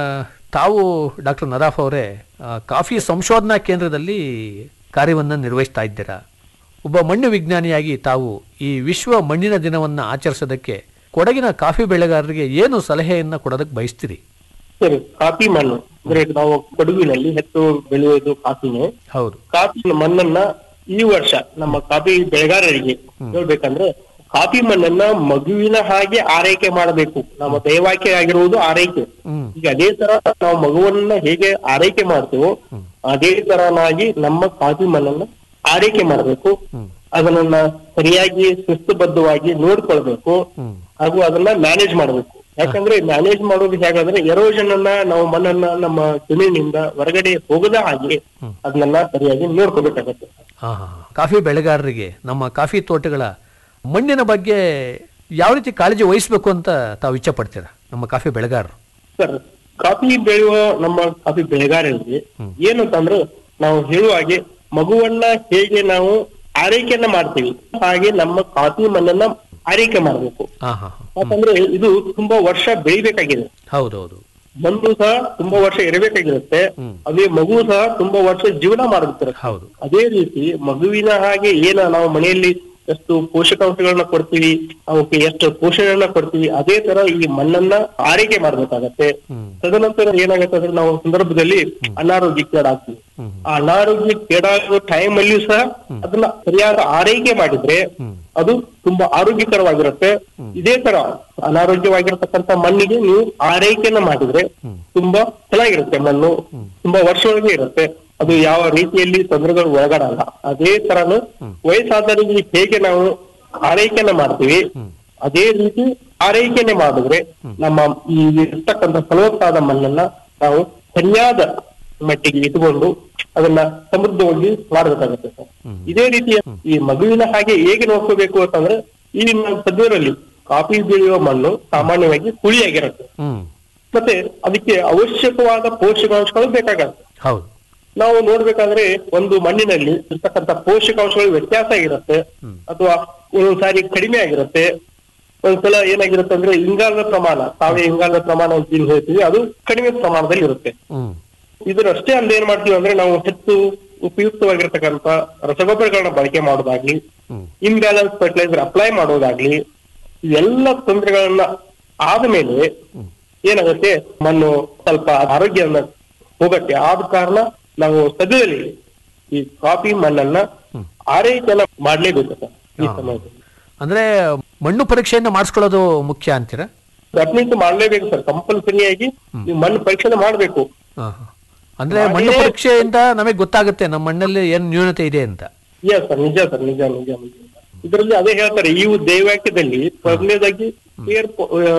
ತಾವು ಡಾಕ್ಟರ್ ನದಾಫ್ ಅವರೇ ಆ, ಕಾಫಿ ಸಂಶೋಧನಾ ಕೇಂದ್ರದಲ್ಲಿ ಕಾರ್ಯವನ್ನ ನಿರ್ವಹಿಸ್ತಾ ಇದ್ದೀರಾ ಒಬ್ಬ ಮಣ್ಣು ವಿಜ್ಞಾನಿಯಾಗಿ ತಾವು ಈ ವಿಶ್ವ ಮಣ್ಣಿನ ದಿನವನ್ನ ಆಚರಿಸೋದಕ್ಕೆ ಕೊಡಗಿನ ಕಾಫಿ ಬೆಳೆಗಾರರಿಗೆ ಏನು ಸಲಹೆಯನ್ನ ಕೊಡೋದಕ್ಕೆ ಬಯಸ್ತೀರಿ ಸರಿ ಕಾಫಿ ಮಣ್ಣು ಅಂದ್ರೆ ನಾವು ಕೊಡಗಿನಲ್ಲಿ ಹೆಚ್ಚು ಬೆಳೆಯುವುದು ಕಾಫಿನೇ ಹೌದು ಕಾಫಿ ಮಣ್ಣನ್ನ ಈ ವರ್ಷ ನಮ್ಮ ಕಾಫಿ ಬೆಳೆಗಾರರಿಗೆ ಹೇಳ್ಬೇಕಂದ್ರೆ ಕಾಫಿ ಮಣ್ಣನ್ನ ಮಗುವಿನ ಹಾಗೆ ಆರೈಕೆ ಮಾಡಬೇಕು ನಮ್ಮ ದೈವಾಕ್ಯ ಆಗಿರುವುದು ಆರೈಕೆ ಈಗ ಅದೇ ತರ ನಾವು ಮಗುವನ್ನ ಹೇಗೆ ಆರೈಕೆ ಮಾಡ್ತೇವೋ ಅದೇ ತರನಾಗಿ ನಮ್ಮ ಕಾಫಿ ಮಣ್ಣನ್ನ ಆರೈಕೆ ಮಾಡಬೇಕು ಅದನ್ನ ಸರಿಯಾಗಿ ಶಿಸ್ತುಬದ್ಧವಾಗಿ ನೋಡ್ಕೊಳ್ಬೇಕು ಹಾಗೂ ಅದನ್ನ ಮ್ಯಾನೇಜ್ ಮಾಡಬೇಕು ಯಾಕಂದ್ರೆ ಮ್ಯಾನೇಜ್ ಮಾಡೋದು ಹೇಗಂದ್ರೆ ಎರೋಷನ್ ಅನ್ನ ನಾವು ಮಣ್ಣನ್ನ ನಮ್ಮ ಜಮೀನಿಂದ ಹೊರಗಡೆ ಹೋಗದ ಹಾಗೆ ಅದನ್ನೆಲ್ಲ ಸರಿಯಾಗಿ ನೋಡ್ಕೋಬೇಕಾಗತ್ತೆ ಹಾ ಹಾ ಹಾ. ಕಾಫಿ ಬೆಳೆಗಾರರಿಗೆ ನಮ್ಮ ಕಾಫಿ ತೋಟಗಳ ಮಣ್ಣಿನ ಬಗ್ಗೆ ಯಾವ ರೀತಿ ಕಾಳಜಿ ವಹಿಸಬೇಕು ಅಂತ ತಾವು ಇಚ್ಛೆ ಪಡ್ತೀರಾ ನಮ್ಮ ಕಾಫಿ ಬೆಳೆಗಾರರು ಸರ್ ಕಾಫಿ ಬೆಳೆಯುವ ನಮ್ಮ ಕಾಫಿ ಬೆಳೆಗಾರರಿಗೆ ಏನು ಅಂತಂದ್ರೆ ನಾವು ಹೇಳುವ ಹಾಗೆ ಮಗುವನ್ನ ಹೇಗೆ ನಾವು ಆರೈಕೆಯನ್ನ ಮಾಡ್ತೀವಿ ಹಾಗೆ ನಮ್ಮ ಕಾಫಿ ಮಣ್ಣನ್ನ ಆರೈಕೆ ಮಾಡ್ಬೇಕು ಹಾ ಹಾ ಹಾ. ಯಾಕಂದ್ರೆ ಇದು ತುಂಬಾ ವರ್ಷ ಬೆಳಿಬೇಕಾಗಿದೆ ಹೌದೌದು ಮಣ್ಣು ಸಹ ತುಂಬಾ ವರ್ಷ ಇರಬೇಕಾಗಿರುತ್ತೆ ಅದೇ ಮಗು ಸಹ ತುಂಬಾ ವರ್ಷ ಜೀವನ ಮಾಡಬೇಕಾಗುತ್ತೆ ಹೌದು ಅದೇ ರೀತಿ ಮಗುವಿನ ಹಾಗೆ ಏನ ನಾವು ಮನೆಯಲ್ಲಿ ಎಷ್ಟು ಪೋಷಕಾಂಶಗಳನ್ನ ಕೊಡ್ತೀವಿ ಅವಕ್ಕೆ ಎಷ್ಟು ಪೋಷಣೆಯನ್ನ ಕೊಡ್ತೀವಿ ಅದೇ ತರ ಈ ಮಣ್ಣನ್ನ ಆರೈಕೆ ಮಾಡ್ಬೇಕಾಗತ್ತೆ ತದನಂತರ ಏನಾಗತ್ತೆ ಅಂದ್ರೆ ನಾವು ಸಂದರ್ಭದಲ್ಲಿ ಅನಾರೋಗ್ಯಕ್ಕೀಡಾಗ್ತೀವಿ ಆ ಅನಾರೋಗ್ಯಕ್ಕೀಡಾಗುವ ಟೈಮ್ ಅಲ್ಲಿಯೂ ಸಹ ಅದನ್ನ ಸರಿಯಾದ ಆರೈಕೆ ಮಾಡಿದ್ರೆ ಅದು ತುಂಬಾ ಆರೋಗ್ಯಕರವಾಗಿರುತ್ತೆ ಇದೇ ತರ ಅನಾರೋಗ್ಯವಾಗಿರತಕ್ಕಂತ ಮಣ್ಣಿಗೆ ನೀವು ಆರೈಕೆಯನ್ನ ಮಾಡಿದ್ರೆ ತುಂಬಾ ಚೆನ್ನಾಗಿರುತ್ತೆ ಮಣ್ಣು ತುಂಬಾ ವರ್ಷದೊಳಗೆ ಇರುತ್ತೆ ಅದು ಯಾವ ರೀತಿಯಲ್ಲಿ ತೊಂದರೆಗಳು ಒಳಗಡಲ್ಲ ಅದೇ ತರನು ವಯಸ್ಸಾದವರಿಗೆ ಹೇಗೆ ನಾವು ಆರೈಕೆಯನ್ನ ಮಾಡ್ತೀವಿ ಅದೇ ರೀತಿ ಆರೈಕೆನೆ ಮಾಡಿದ್ರೆ ನಮ್ಮ ಈ ಇರ್ತಕ್ಕಂಥ ಫಲವತ್ತಾದ ಮಣ್ಣನ್ನ ನಾವು ಸರಿಯಾದ ಮಟ್ಟಿಗೆ ಇಟ್ಕೊಂಡು ಅದನ್ನ ಸಮೃದ್ಧವಾಗಿ ಮಾಡಬೇಕಾಗುತ್ತೆ ಸರ್ ಇದೇ ರೀತಿಯ ಈ ಮಗುವಿನ ಹಾಗೆ ಹೇಗೆ ನೋಡ್ಕೋಬೇಕು ಅಂತಂದ್ರೆ ಈ ನಮ್ಮ ಸದ್ಯರಲ್ಲಿ ಕಾಫಿ ಬೆಳೆಯುವ ಮಣ್ಣು ಸಾಮಾನ್ಯವಾಗಿ ಹುಳಿಯಾಗಿರುತ್ತೆ ಹ್ಮ್ ಮತ್ತೆ ಅದಕ್ಕೆ ಅವಶ್ಯಕವಾದ ಪೋಷಕಾಂಶಗಳು ಬೇಕಾಗತ್ತೆ ಹೌದು ನಾವು ನೋಡ್ಬೇಕಾದ್ರೆ ಒಂದು ಮಣ್ಣಿನಲ್ಲಿ ಇರ್ತಕ್ಕಂಥ ಪೋಷಕಾಂಶಗಳು ವ್ಯತ್ಯಾಸ ಆಗಿರುತ್ತೆ ಅಥವಾ ಒಂದೊಂದ್ಸಾರಿ ಕಡಿಮೆ ಆಗಿರುತ್ತೆ ಒಂದ್ಸಲ ಏನಾಗಿರುತ್ತೆ ಅಂದ್ರೆ ಇಂಗಾಲದ ಪ್ರಮಾಣ ತಾವೇ ಇಂಗಾಲದ ಪ್ರಮಾಣ ಅಂತ ಏನ್ ಹೇಳ್ತೀವಿ ಅದು ಕಡಿಮೆ ಪ್ರಮಾಣದಲ್ಲಿ ಇರುತ್ತೆ ಹ್ಮ್ ಇದನ್ನಷ್ಟೇ ಅಲ್ಲದೆ ಏನ್ ಮಾಡ್ತೀವಿ ಅಂದ್ರೆ ನಾವು ಹೆಚ್ಚು ಉಪಯುಕ್ತವಾಗಿರ್ತಕ್ಕಂಥ ರಸಗೊಬ್ಬರಗಳನ್ನ ಬಳಕೆ ಮಾಡೋದಾಗ್ಲಿ ಇನ್ಬ್ಯಾಲೆನ್ಸ್ ಫರ್ಟಿಲೈಸರ್ ಅಪ್ಲೈ ಮಾಡೋದಾಗ್ಲಿ ಇವೆಲ್ಲ ತೊಂದರೆಗಳನ್ನ ಆದ್ಮೇಲೆ ಏನಾಗುತ್ತೆ ಮಣ್ಣು ಸ್ವಲ್ಪ ಆರೋಗ್ಯವನ್ನ ಹೋಗತ್ತೆ ಆದ ಕಾರಣ ನಾವು ಸದ್ಯದಲ್ಲಿ ಈ ಕಾಫಿ ಮಣ್ಣನ್ನ ಆರೈಕೆಯನ್ನ ಮಾಡ್ಲೇಬೇಕು ಸರ್ ಈ ಸಮಯದಲ್ಲಿ ಅಂದ್ರೆ ಮಣ್ಣು ಪರೀಕ್ಷೆಯನ್ನು ಮಾಡಿಸ್ಕೊಳ್ಳೋದು ಮುಖ್ಯ ಅಂತೀರಾ ಅಟ್ಲೀಸ್ಟ್ ಮಾಡ್ಲೇಬೇಕು ಸರ್ ಕಂಪಲ್ಸರಿಯಾಗಿ ನೀವು ಮಣ್ಣು ಪರೀಕ್ಷೆ ಮಾಡ್ಬೇಕು ಹಾ, ಹಾ. ಅಂದ್ರೆ ಮಣ್ಣು ಪರೀಕ್ಷೆಯಿಂದ ನಮಗೆ ಗೊತ್ತಾಗುತ್ತೆ ನಮ್ಮ ಮಣ್ಣಲ್ಲಿ ಏನ್ ನ್ಯೂನತೆ ಇದೆ ಅಂತ ಎಸ್ ಸರ್ ನಿಜ ಸರ್ ನಿಜ ನಿಜ ನಿಜ ಇದರಲ್ಲಿ ಅದೇ ಹೇಳ್ತಾರೆ ಈ ದೈವಾಕ್ಯದಲ್ಲಿ ಮೊದಲನೇದಾಗಿ ಕೇರ್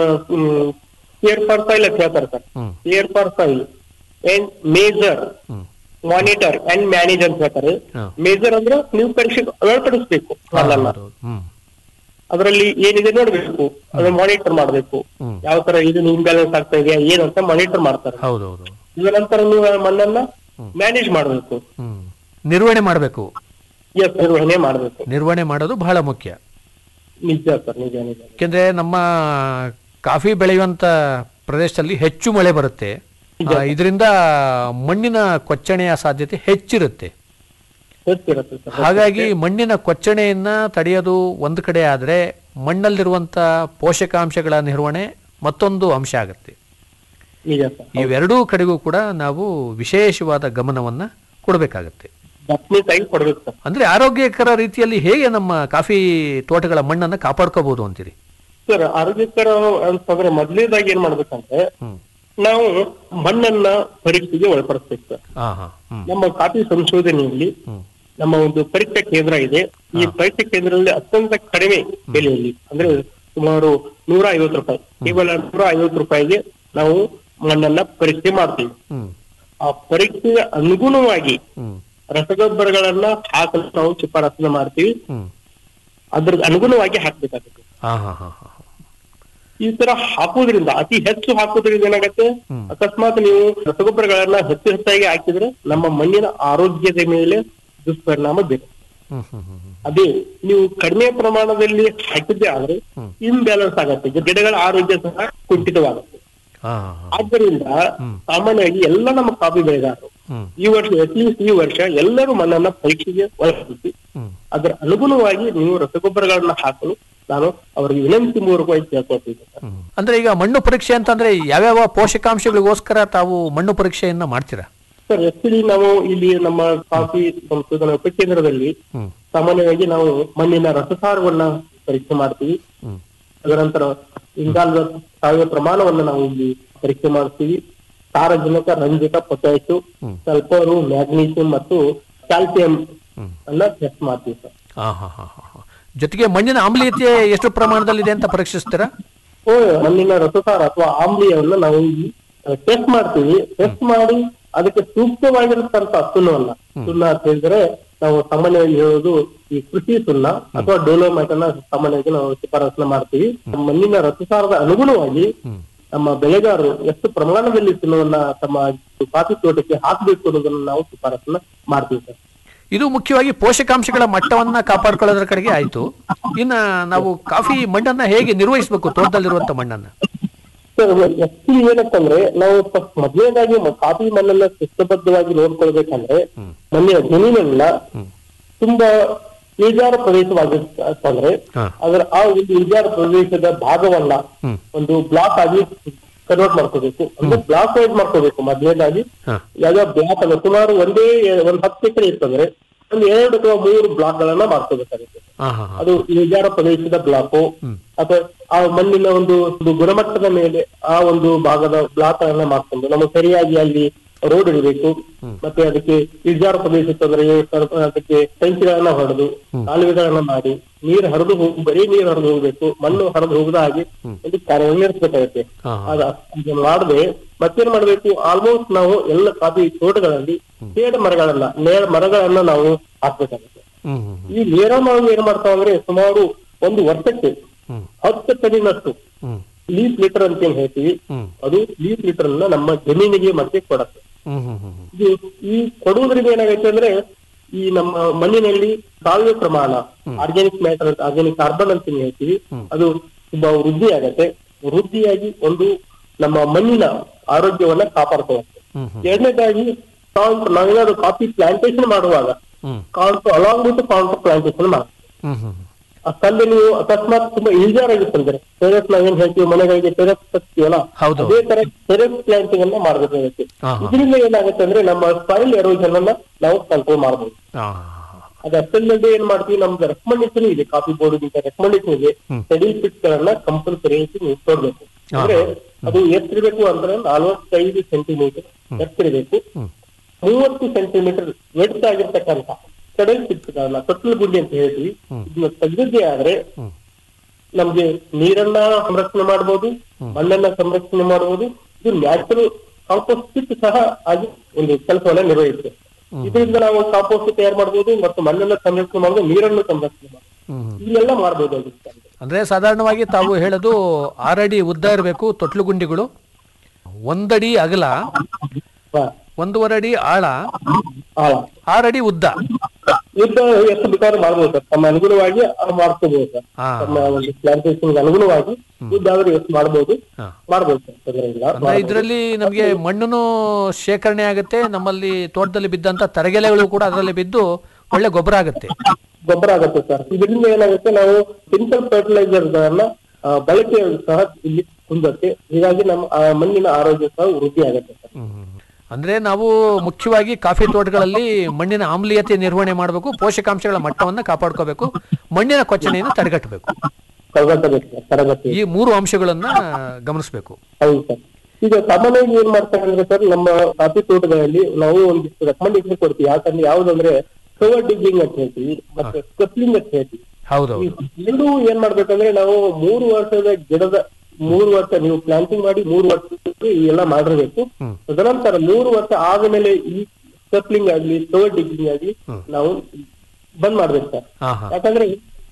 ಕೇರ್ ಫಾರ್ ಫೈಲ್ ಅಂತ ಹೇಳ್ತಾರೆ sir care for file and major monitor and manage ಅಂತ ಹೇಳ್ತಾರೆ ಮೇಜರ್ ಅಂದ್ರೆ ನೀವು ಪರೀಕ್ಷೆ ಒಳಪಡಿಸ್ಬೇಕು ಮಣ್ಣನ್ನ ಹ್ಮ್ ಅದರಲ್ಲಿ ಏನಿದೆ ನೋಡ್ಬೇಕು ಅದನ್ನ ಮಾನಿಟರ್ ಮಾಡ್ಬೇಕು ಯಾವ ತರ ಇದು ಇಂಬ್ಯಾಲೆನ್ಸ್ ಆಗ್ತಾ ಇದೆಯಾ ಏನಂತ ಮಾನಿಟರ್ ಮಾಡ್ತಾರೆ ಹೌದೌದು ಇದರ ನಂತರ ನೀವು ಆ ಮಣ್ಣನ್ನ ಮ್ಯಾನೇಜ್ ಮಾಡ್ಬೇಕು ಹ್ಮ್ ನಿರ್ವಹಣೆ ಮಾಡಬೇಕು ಎಸ್ ನಿರ್ವಹಣೆ ಮಾಡ್ಬೇಕು ನಿರ್ವಹಣೆ ಮಾಡೋದು ಬಹಳ ಮುಖ್ಯ ನಿಜ ಸರ್ ನಿಜ ನಿಜ ಯಾಕೆಂದ್ರೆ ನಮ್ಮ ಕಾಫಿ ಬೆಳೆಯುವಂತ ಪ್ರದೇಶದಲ್ಲಿ ಹೆಚ್ಚು ಮಳೆ ಬರುತ್ತೆ ಇದರಿಂದ ಮಣ್ಣಿನ ಕೊಚ್ಚಣೆಯ ಸಾಧ್ಯತೆ ಹೆಚ್ಚಿರುತ್ತೆ ಗೊತ್ತಿರುತ್ತೆ ಸರ್ ಹಾಗಾಗಿ ಮಣ್ಣಿನ ಕೊಚ್ಚಣೆಯನ್ನ ತಡೆಯೋದು ಒಂದು ಕಡೆ ಆದರೆ ಮಣ್ಣಲ್ಲಿರುವಂತ ಪೋಷಕಾಂಶಗಳ ನಿರ್ವಹಣೆ ಮತ್ತೊಂದು ಅಂಶ ಆಗುತ್ತೆ ನಿಜ ಸರ್ ಇವೆರಡೂ ಕಡೆಗೂ ಕೂಡ ನಾವು ವಿಶೇಷವಾದ ಗಮನವನ್ನ ಕೊಡಬೇಕಾಗತ್ತೆ ಡಪ್ನಿಟಾಗಿ ಕೊಡ್ಬೇಕು ಸರ್ ಅಂದ್ರೆ ಆರೋಗ್ಯಕರ ರೀತಿಯಲ್ಲಿ ಹೇಗೆ ನಮ್ಮ ಕಾಫಿ ತೋಟಗಳ ಮಣ್ಣನ್ನ ಕಾಪಾಡ್ಕೋಬಹುದು ಅಂತೀರಿ ಸರ್ ಆರೋಗ್ಯಕರ ಅಂತಂದ್ರೆ ಮೊದಲನೇದಾಗಿ ಏನ್ ಮಾಡ್ಬೇಕಂದ್ರೆ ನಾವು ಮಣ್ಣನ್ನ ಪರೀಕ್ಷೆಗೆ ಒಳಪಡಿಸ್ಬೇಕು ಸರ್ ಹಾ ಹಾ ಹ್ಮ್ ನಮ್ಮ ಕಾಫಿ ಸಂಶೋಧನೆಯಲ್ಲಿ ನಮ್ಮ ಒಂದು ಪರೀಕ್ಷಾ ಕೇಂದ್ರ ಇದೆ ಈ ಪರೀಕ್ಷಾ ಕೇಂದ್ರದಲ್ಲಿ ಅತ್ಯಂತ ಕಡಿಮೆ ಬೆಲೆಯಲ್ಲಿ ಅಂದ್ರೆ ಸುಮಾರು ನೂರ ಐವತ್ತು ರೂಪಾಯಿ ಕೇವಲ ನೂರ ಐವತ್ತು ರೂಪಾಯಿಗೆ ನಾವು ಮಣ್ಣನ್ನ ಪರೀಕ್ಷೆ ಮಾಡ್ತೀವಿ ಹ್ಮ್ ಆ ಪರೀಕ್ಷೆಗೆ ಅನುಗುಣವಾಗಿ ಹ್ಮ್ ರಸಗೊಬ್ಬರಗಳನ್ನ ಹಾಕಲು ನಾವು ಶಿಫಾರಸನ್ನ ಮಾಡ್ತೀವಿ ಹ್ಮ್ ಅದ್ರ ಅನುಗುಣವಾಗಿ ಹಾಕ್ಬೇಕಾಗುತ್ತೆ ಹಾ ಹಾ ಹಾ ಹಾ ಈ ತರ ಹಾಕುವುದರಿಂದ ಅತಿ ಹೆಚ್ಚು ಹಾಕುವುದರಿಂದ ಏನಾಗತ್ತೆ ಅಕಸ್ಮಾತ್ ನೀವು ರಸಗೊಬ್ಬರಗಳನ್ನ ಹೆಚ್ಚು ಹೆಚ್ಚಾಗಿ ಹಾಕಿದ್ರೆ ನಮ್ಮ ಮಣ್ಣಿನ ಆರೋಗ್ಯದ ಮೇಲೆ ದುಷ್ಪರಿಣಾಮ ಬೀರುತ್ತೆ ಅದೇ ನೀವು ಕಡಿಮೆ ಪ್ರಮಾಣದಲ್ಲಿ ಹಾಕಿದ್ದೆ ಆದ್ರೆ ಇಂಬ್ಯಾಲೆನ್ಸ್ ಆಗತ್ತೆ ಗಿಡಗಳ ಆರೋಗ್ಯ ಸಹ ಕುಂಠಿತವಾಗುತ್ತೆ ಆದ್ದರಿಂದ ಸಾಮಾನ್ಯವಾಗಿ ಎಲ್ಲ ನಮ್ಮ ಕಾಫಿ ಬೆಳೆಗಾರರು ಈ ವರ್ಷ ಅಟ್ಲೀಸ್ಟ್ ಈ ವರ್ಷ ಎಲ್ಲರೂ ಮಣ್ಣನ್ನ ಪರೀಕ್ಷೆಗೆ ಒಳಪಡಿಸಿ ಅದರ ಅನುಗುಣವಾಗಿ ನೀವು ರಸಗೊಬ್ಬರಗಳನ್ನ ಹಾಕಲು ನಾನು ಅವರಿಗೆ ವಿನಂತಿ ಮೂಲಕವಾಗಿ ಕೇಳ್ಕೊಳ್ತೀನಿ ಸರ್. ಅಂದ್ರೆ ಈಗ ಮಣ್ಣು ಪರೀಕ್ಷೆ ಅಂತಂದ್ರೆ ಯಾವ್ಯಾವ ಪೋಷಕಾಂಶಗಳಿಗೋಸ್ಕರ ತಾವು ಮಣ್ಣು ಪರೀಕ್ಷೆಯನ್ನ ಮಾಡ್ತೀರಾ ಸರ್ ಆಕ್ಚುಲಿ ನಾವು ಇಲ್ಲಿ ನಮ್ಮ ಕಾಫಿ ಸಂಶೋಧನಾ ಉಪಕೇಂದ್ರದಲ್ಲಿ ಸಾಮಾನ್ಯವಾಗಿ ನಾವು ಮಣ್ಣಿನ ರಸಸಾರವನ್ನ ಪರೀಕ್ಷೆ ಮಾಡ್ತೀವಿ ಅದನಂತರ ಇಂಗಾಲದ ಸಾವಯವ ಪ್ರಮಾಣವನ್ನ ನಾವು ಇಲ್ಲಿ ಪರೀಕ್ಷೆ ಮಾಡ್ತೀವಿ ಸಾರಜನಕ ರಂಜಕ ಪೊಟ್ಯಾಶು ಸಲ್ಫರು ಮ್ಯಾಗ್ನೀಸಿಯಂ ಮತ್ತು ಕ್ಯಾಲ್ಸಿಯಂ ಅನ್ನ ಟೆಸ್ಟ್ ಮಾಡ್ತೀವಿ ಸರ್ ಹಾ ಹಾ ಹಾ ಹಾ ಹಾ. ಜೊತೆಗೆ ಮಣ್ಣಿನ ಆಮ್ಲೀಯತೆ ಎಷ್ಟು ಪ್ರಮಾಣದಲ್ಲಿದೆ ಅಂತ ಪರೀಕ್ಷಿಸ್ತೀರಾ ಓ, ಮಣ್ಣಿನ ರಸಸಾರ ಅಥವಾ ಆಮ್ಲೀಯವನ್ನ ನಾವು ಇಲ್ಲಿ ಟೆಸ್ಟ್ ಮಾಡ್ತೀವಿ ಟೆಸ್ಟ್ ಮಾಡಿ ಅದಕ್ಕೆ ಸೂಕ್ತವಾಗಿರತಕ್ಕಂತ ಸುಣ್ಣವನ್ನ ಸುಣ್ಣ ಅಂತ ಹೇಳಿದ್ರೆ ನಾವು ಸಾಮಾನ್ಯವಾಗಿ ಹೇಳೋದು ಈ ಕೃಷಿ ಸುಣ್ಣ ಅಥವಾ ಡೋಲೋಮೈಟ್ ಅನ್ನ ಸಾಮಾನ್ಯವಾಗಿ ನಾವು ಶಿಫಾರಸನ್ನ ಮಾಡ್ತೀವಿ ನಮ್ಮ ಮಣ್ಣಿನ ರಸಸಾರದ ಅನುಗುಣವಾಗಿ ನಮ್ಮ ಬೆಳೆಗಾರರು ಎಷ್ಟು ಪ್ರಮಾಣದಲ್ಲಿ ಸುಣ್ಣವನ್ನ ತಮ್ಮ ಕಾಫಿ ತೋಟಕ್ಕೆ ಹಾಕಬೇಕು ಅನ್ನೋದನ್ನ ನಾವು ಶಿಫಾರಸನ್ನ ಮಾಡ್ತೀವಿ ಸರ್ ಇದು ಮುಖ್ಯವಾಗಿ ಪೋಷಕಾಂಶಗಳ ಮಟ್ಟವನ್ನ ಕಾಪಾಡ್ಕೊಳ್ಳೋದ್ರ ಕಡೆಗೆ ಆಯ್ತು ಇನ್ನ ನಾವು ಕಾಫಿ ಮಣ್ಣನ್ನ ಹೇಗೆ ನಿರ್ವಹಿಸಬೇಕು ತೋಟದಲ್ಲಿರುವಂತ ಮಣ್ಣನ್ನ ಸರ್ ಆಕ್ಚುಲಿ ಏನಂತಂದ್ರೆ ನಾವು ಫಸ್ಟ್ ಮೊದಲನೇದಾಗಿ ಮ- ಕಾಫಿ ಮಣ್ಣನ್ನ ಶಿಸ್ತಬದ್ಧವಾಗಿ ನೋಡ್ಕೊಳ್ಬೇಕಂದ್ರೆ ಮಣ್ಣಿನ ಜಮೀನನ್ನ ತುಂಬಾ ಇಳಿಜಾರು ಪ್ರದೇಶವಾಗಿರ್ತಂದ್ರೆ ಅದರ ಆ ಒಂದು ಇಳಿಜಾರು ಪ್ರದೇಶದ ಭಾಗವನ್ನ ಒಂದು ಬ್ಲಾಕ್ ಆಗಿ ಕನ್ವರ್ಟ್ ಮಾಡ್ಕೋಬೇಕು ಅಂದ್ರೆ ಬ್ಲಾಕ್ ವೈಸ್ ಮಾಡ್ಕೋಬೇಕು ಮೊದಲನೇದಾಗಿ ಯಾವ್ಯಾವ ಬ್ಲಾಕ್ ಅಲ್ಲ ಸುಮಾರು ಒಂದೇ ಒಂದ್ ಹತ್ತು ಎಕರೆ ಇತ್ತಂದ್ರೆ ಒಂದು ಎರಡು ಅಥವಾ ಮೂರು ಬ್ಲಾಕ್ ಗಳನ್ನ ಮಾಡ್ಕೋಬೇಕಾಗುತ್ತೆ ಅದು ಇಳಿಜಾರ ಪ್ರದೇಶದ ಬ್ಲಾಕು ಅಥವಾ ಆ ಮಣ್ಣಿನ ಒಂದು ಒಂದು ಗುಣಮಟ್ಟದ ಮೇಲೆ ಆ ಒಂದು ಭಾಗದ ಬ್ಲಾಕ್ ಗಳನ್ನ ಮಾಡ್ಕೊಂಡು ನಮಗೆ ಸರಿಯಾಗಿ ಅಲ್ಲಿ ರೋಡ್ ಇಡಬೇಕು ಮತ್ತೆ ಅದಕ್ಕೆ ಇಳಿಜಾರ ಪ್ರದೇಶ ಇತ್ತಂದ್ರೆ ಸ್ವಲ್ಪ ಅದಕ್ಕೆ ಸಂಚಿಗಳನ್ನ ಹೊಡೆದು ಕಾಲುವೆಗಳನ್ನ ಮಾಡಿ ನೀರು ಹರಿದು ಹೋಗಿ ಬರೀ ನೀರು ಹರಿದು ಹೋಗ್ಬೇಕು ಮಣ್ಣು ಹರಿದು ಹೋಗದ ಹಾಗೆ ಒಂದು ಕಾರ್ಯನಿರ್ವಹಿಸಬೇಕಾಗುತ್ತೆ ಅದ ಅದನ್ನ ಮಾಡದೆ ಮತ್ತೇನ್ ಮಾಡ್ಬೇಕು ಆಲ್ಮೋಸ್ಟ್ ನಾವು ಎಲ್ಲ ಕಾಫಿ ತೋಟಗಳಲ್ಲಿ ಶೇಡ್ ಮರಗಳನ್ನ ನೇರ ಮರಗಳನ್ನ ನಾವು ಹಾಕ್ಬೇಕಾಗುತ್ತೆ ಈ ನೇರ ನಾವು ಏನ್ ಮಾಡ್ತಾವ ಅಂದ್ರೆ ಸುಮಾರು ಒಂದು ವರ್ಷಕ್ಕೆ ಹತ್ತು ಟನ್ನಿನಷ್ಟು ಲೀಫ್ ಲೀಟರ್ ಅಂತ ಏನ್ ಹೇಳ್ತೀವಿ ಅದು ಲೀಫ್ ಲೀಟರ್ ಅನ್ನ ನಮ್ಮ ಜಮೀನಿಗೆ ಮತ್ತೆ ಕೊಡತ್ತೆ ಇದು ಈ ಕೊಡುವುದರಿಂದ ಏನಾಗೈತೆ ಅಂದ್ರೆ ಈ ನಮ್ಮ ಮಣ್ಣಿನಲ್ಲಿ ಸಾವಯವ ಪ್ರಮಾಣ ಆರ್ಗ್ಯಾನಿಕ್ ಮ್ಯಾಟರ್ ಆರ್ಗ್ಯಾನಿಕ್ ಕಾರ್ಬನ್ ಅಂತ ಏನ್ ಹೇಳ್ತೀವಿ ಅದು ತುಂಬಾ ವೃದ್ಧಿ ಆಗತ್ತೆ ವೃದ್ಧಿಯಾಗಿ ಒಂದು ನಮ್ಮ ಮಣ್ಣಿನ ಆರೋಗ್ಯವನ್ನ ಕಾಪಾಡ್ಕೊಳ್ಳುತ್ತೆ ಎರಡನೇದಾಗಿ ಕಾಂಟ್ ನಾವೇನಾದ್ರು ಕಾಫಿ ಪ್ಲಾಂಟೇಶನ್ ಮಾಡುವಾಗ ಕಾಂಟ್ ಅಲಾಂಗ್ ವಿತ್ ಕಾಂಟ್ ಪ್ಲಾಂಟೇಶನ್ ಮಾಡಿ ಅಷ್ಟಲ್ಲಿ ನೀವು ಅಕಸ್ಮಾತ್ ತುಂಬಾ ಇಳಿಜಾರಾಗಿತ್ತಂದ್ರೆ ಟೆರೆಸ್ ನಾವೇನ್ ಹೇಳ್ತೀವಿ ಮನೆಗಳಿಗೆ ಟೆರೆಸ್ ಹಚ್ತೀವಲ್ಲ ಹೌದು. ಅದೇ ತರ ಟೆರೆಸ್ ಪ್ಲಾಂಟಿಂಗ್ ಅನ್ನ ಮಾಡ್ಬೇಕಾಗುತ್ತೆ ಇದರಿಂದ ಏನಾಗುತ್ತೆ ಅಂದ್ರೆ ನಮ್ಮ ಸಾಯಿಲ್ ಎರೋಷನ್ ಅನ್ನ ನಾವು ಕಂಟ್ರೋಲ್ ಮಾಡಬಹುದು ಅದಷ್ಟಲ್ಲದೆ ಏನ್ ಮಾಡ್ತೀವಿ ನಮ್ದು ರೆಕಮೆಂಡೇಶನ್ ಇದೆ ಕಾಫಿ ಬೋರ್ಡ್ ರೆಕಮೆಂಡೇಶನ್ ಇದೆ ಸ್ಟಡಿ ಪಿಟ್ ಗಳನ್ನ ಕಂಪಲ್ಸರಿ ನೀವು ಕೊಡ್ಬೇಕು ಅಂದ್ರೆ ಅದು ಎಷ್ಟಿರ್ಬೇಕು ಅಂದ್ರೆ ನಲವತ್ತೈದು ಸೆಂಟಿಮೀಟರ್ ಎಷ್ಟಿರ್ಬೇಕು ಮೂವತ್ತು ಸೆಂಟಿಮೀಟರ್ ವೆಡ್ತ್ ಆಗಿರ್ತಕ್ಕಂಥ ಕಡಲ್ ಪಿಟ್ಗಳನ್ನ ತೊಟ್ಟಲು ಗುಂಡಿ ಅಂತ ಹೇಳ್ತೀವಿ ಇದನ್ನ ತೆಗೆದಿದ್ದೇ ಆದ್ರೆ ನಮ್ಗೆ ನೀರನ್ನ ಸಂರಕ್ಷಣೆ ಮಾಡಬಹುದು ಮಣ್ಣನ್ನ ಸಂರಕ್ಷಣೆ ಮಾಡಬಹುದು ಇದು ನ್ಯಾಚುರಲ್ ಕಾಂಪೋಸ್ಟ್ ಪಿಟ್ ಸಹ ಆಗಿ ಒಂದು ಕೆಲಸವನ್ನ ನಿರ್ವಹಿಸುತ್ತೆ ಇದರಿಂದ ನಾವು ಕಾಂಪೋಸ್ಟ್ ತಯಾರು ಮಾಡಬಹುದು ಮತ್ತು ಮಣ್ಣನ್ನ ಸಂರಕ್ಷಣೆ ಮಾಡಬಹುದು ನೀರನ್ನು ಸಂರಕ್ಷಣೆ ಮಾಡಬಹುದು ಇದನ್ನೆಲ್ಲ ಮಾಡಬಹುದಾಗಿರುತ್ತೆ ಅಂದ್ರೆ ಸಾಧಾರಣವಾಗಿ ತಾವು ಹೇಳೋದು ಆರಡಿ ಉದ್ದ ಇರಬೇಕು ತೊಟ್ಲು ಗುಂಡಿಗಳು ಒಂದಡಿ ಅಗಲ ಒಂದೂವರೆ ಅಡಿ ಆಳ ಆರಡಿ ಉದ್ದ ಯುದ್ಧ ಎಷ್ಟು ಬೇಕಾದ್ರೂ ಮಾಡ್ಬೋದು ಸರ್ ತಮ್ಮ ಅನುಗುಣವಾಗಿ ಅದು ಮಾಡ್ಕೋಬಹುದು ಸರ್ ತಮ್ಮ ಒಂದು ಪ್ಲಾಂಟೇಶನ್ ಅನುಗುಣವಾಗಿ ಯುದ್ಧ ಆದ್ರೂ ಎಷ್ಟು ಮಾಡ್ಬೋದು ಮಾಡ್ಬೋದು ಸರ್ ತೊಂದರೆ ಇಲ್ಲ ಅಂದ್ರೆ ಇದರಲ್ಲಿ ನಮಗೆ ಮಣ್ಣನ್ನು ಶೇಖರಣೆ ಆಗುತ್ತೆ ನಮ್ಮಲ್ಲಿ ತೋಟದಲ್ಲಿ ಬಿದ್ದಂತ ತರಗೆಲೆಗಳು ಕೂಡ ಅದರಲ್ಲಿ ಬಿದ್ದು ಒಳ್ಳೆ ಗೊಬ್ಬರ ಆಗುತ್ತೆ ಗೊಬ್ಬರ ಆಗುತ್ತೆ ಸರ್ ಇದರಿಂದ ಏನಾಗುತ್ತೆ ನಾವು ಸಿಂಪಲ್ ಫರ್ಟಿಲೈಸರ್ ಗಳನ್ನ ಆ, ಬಳಕೆ ಸಹ ಇಲ್ಲಿ ಕುಂದತ್ತೆ ಹೀಗಾಗಿ ನಮ್ಮ ಆ, ಮಣ್ಣಿನ ಆರೋಗ್ಯ ಸಹ ವೃದ್ಧಿ ಆಗುತ್ತೆ ಸರ್ ಅಂದ್ರೆ ನಾವು ಮುಖ್ಯವಾಗಿ ಕಾಫಿ ತೋಟಗಳಲ್ಲಿ ಮಣ್ಣಿನ ಆಮ್ಲೀಯತೆ ನಿರ್ವಹಣೆ ಮಾಡಬೇಕು ಪೋಷಕಾಂಶಗಳ ಮಟ್ಟವನ್ನ ಕಾಪಾಡ್ಕೋಬೇಕು ಮಣ್ಣಿನ ಕೊಚ್ಚಣೆಯನ್ನು ತಡೆಗಟ್ಟಬೇಕು ತರಗತಿ ಸರ್ ತರಗತಿ ಈ ಮೂರು ಅಂಶಗಳನ್ನ ಗಮನಿಸಬೇಕು ಹೌದು ಸರ್ ಈಗ ಸಾಮಾನ್ಯವಾಗಿ ಏನ್ ಮಾಡ್ತಾರೆ ಅಂದ್ರೆ ಸರ್ ನಮ್ಮ ಕಾಫಿ ತೋಟಗಳಲ್ಲಿ ನಾವು ಒಂದಿಷ್ಟು ರೆಕಮೆಂಡೇಶನ್ ಕೊಡ್ತೀವಿ ಯಾಕಂದ್ರೆ ಯಾವ್ದಂದ್ರೆ ಕವರ್ ಡಿಗ್ಗಿಂಗ್ ಅಂತ ಹೇಳ್ತೀವಿ ಮತ್ತೆ ಸ್ಕಪ್ಲಿಂಗ್ ಅಂತ ಹೇಳ್ತೀವಿ ಹೌದು ಈ ಎರಡು ಏನ್ ಮಾಡ್ಬೇಕಂದ್ರೆ ನಾವು ಮೂರು ವರ್ಷದ ಗಿಡದ ಮೂರು ವರ್ಷ ನೀವು ಪ್ಲಾಂಟಿಂಗ್ ಮಾಡಿ ಮೂರು ವರ್ಷಕ್ಕೆ ಇವೆಲ್ಲ ಮಾಡಿರ್ಬೇಕು ತದನಂತರ ಮೂರು ವರ್ಷ ಆದ್ಮೇಲೆ ಈ ಸ್ಟೆಪ್ಲಿಂಗ್ ಆಗ್ಲಿ ಕವರ್ ಡಿಗ್ಗಿಂಗ್ ಆಗ್ಲಿ ನಾವು ಬಂದ್ ಮಾಡ್ಬೇಕು ಸರ್ ಹಾ ಹಾ ಯಾಕಂದ್ರೆ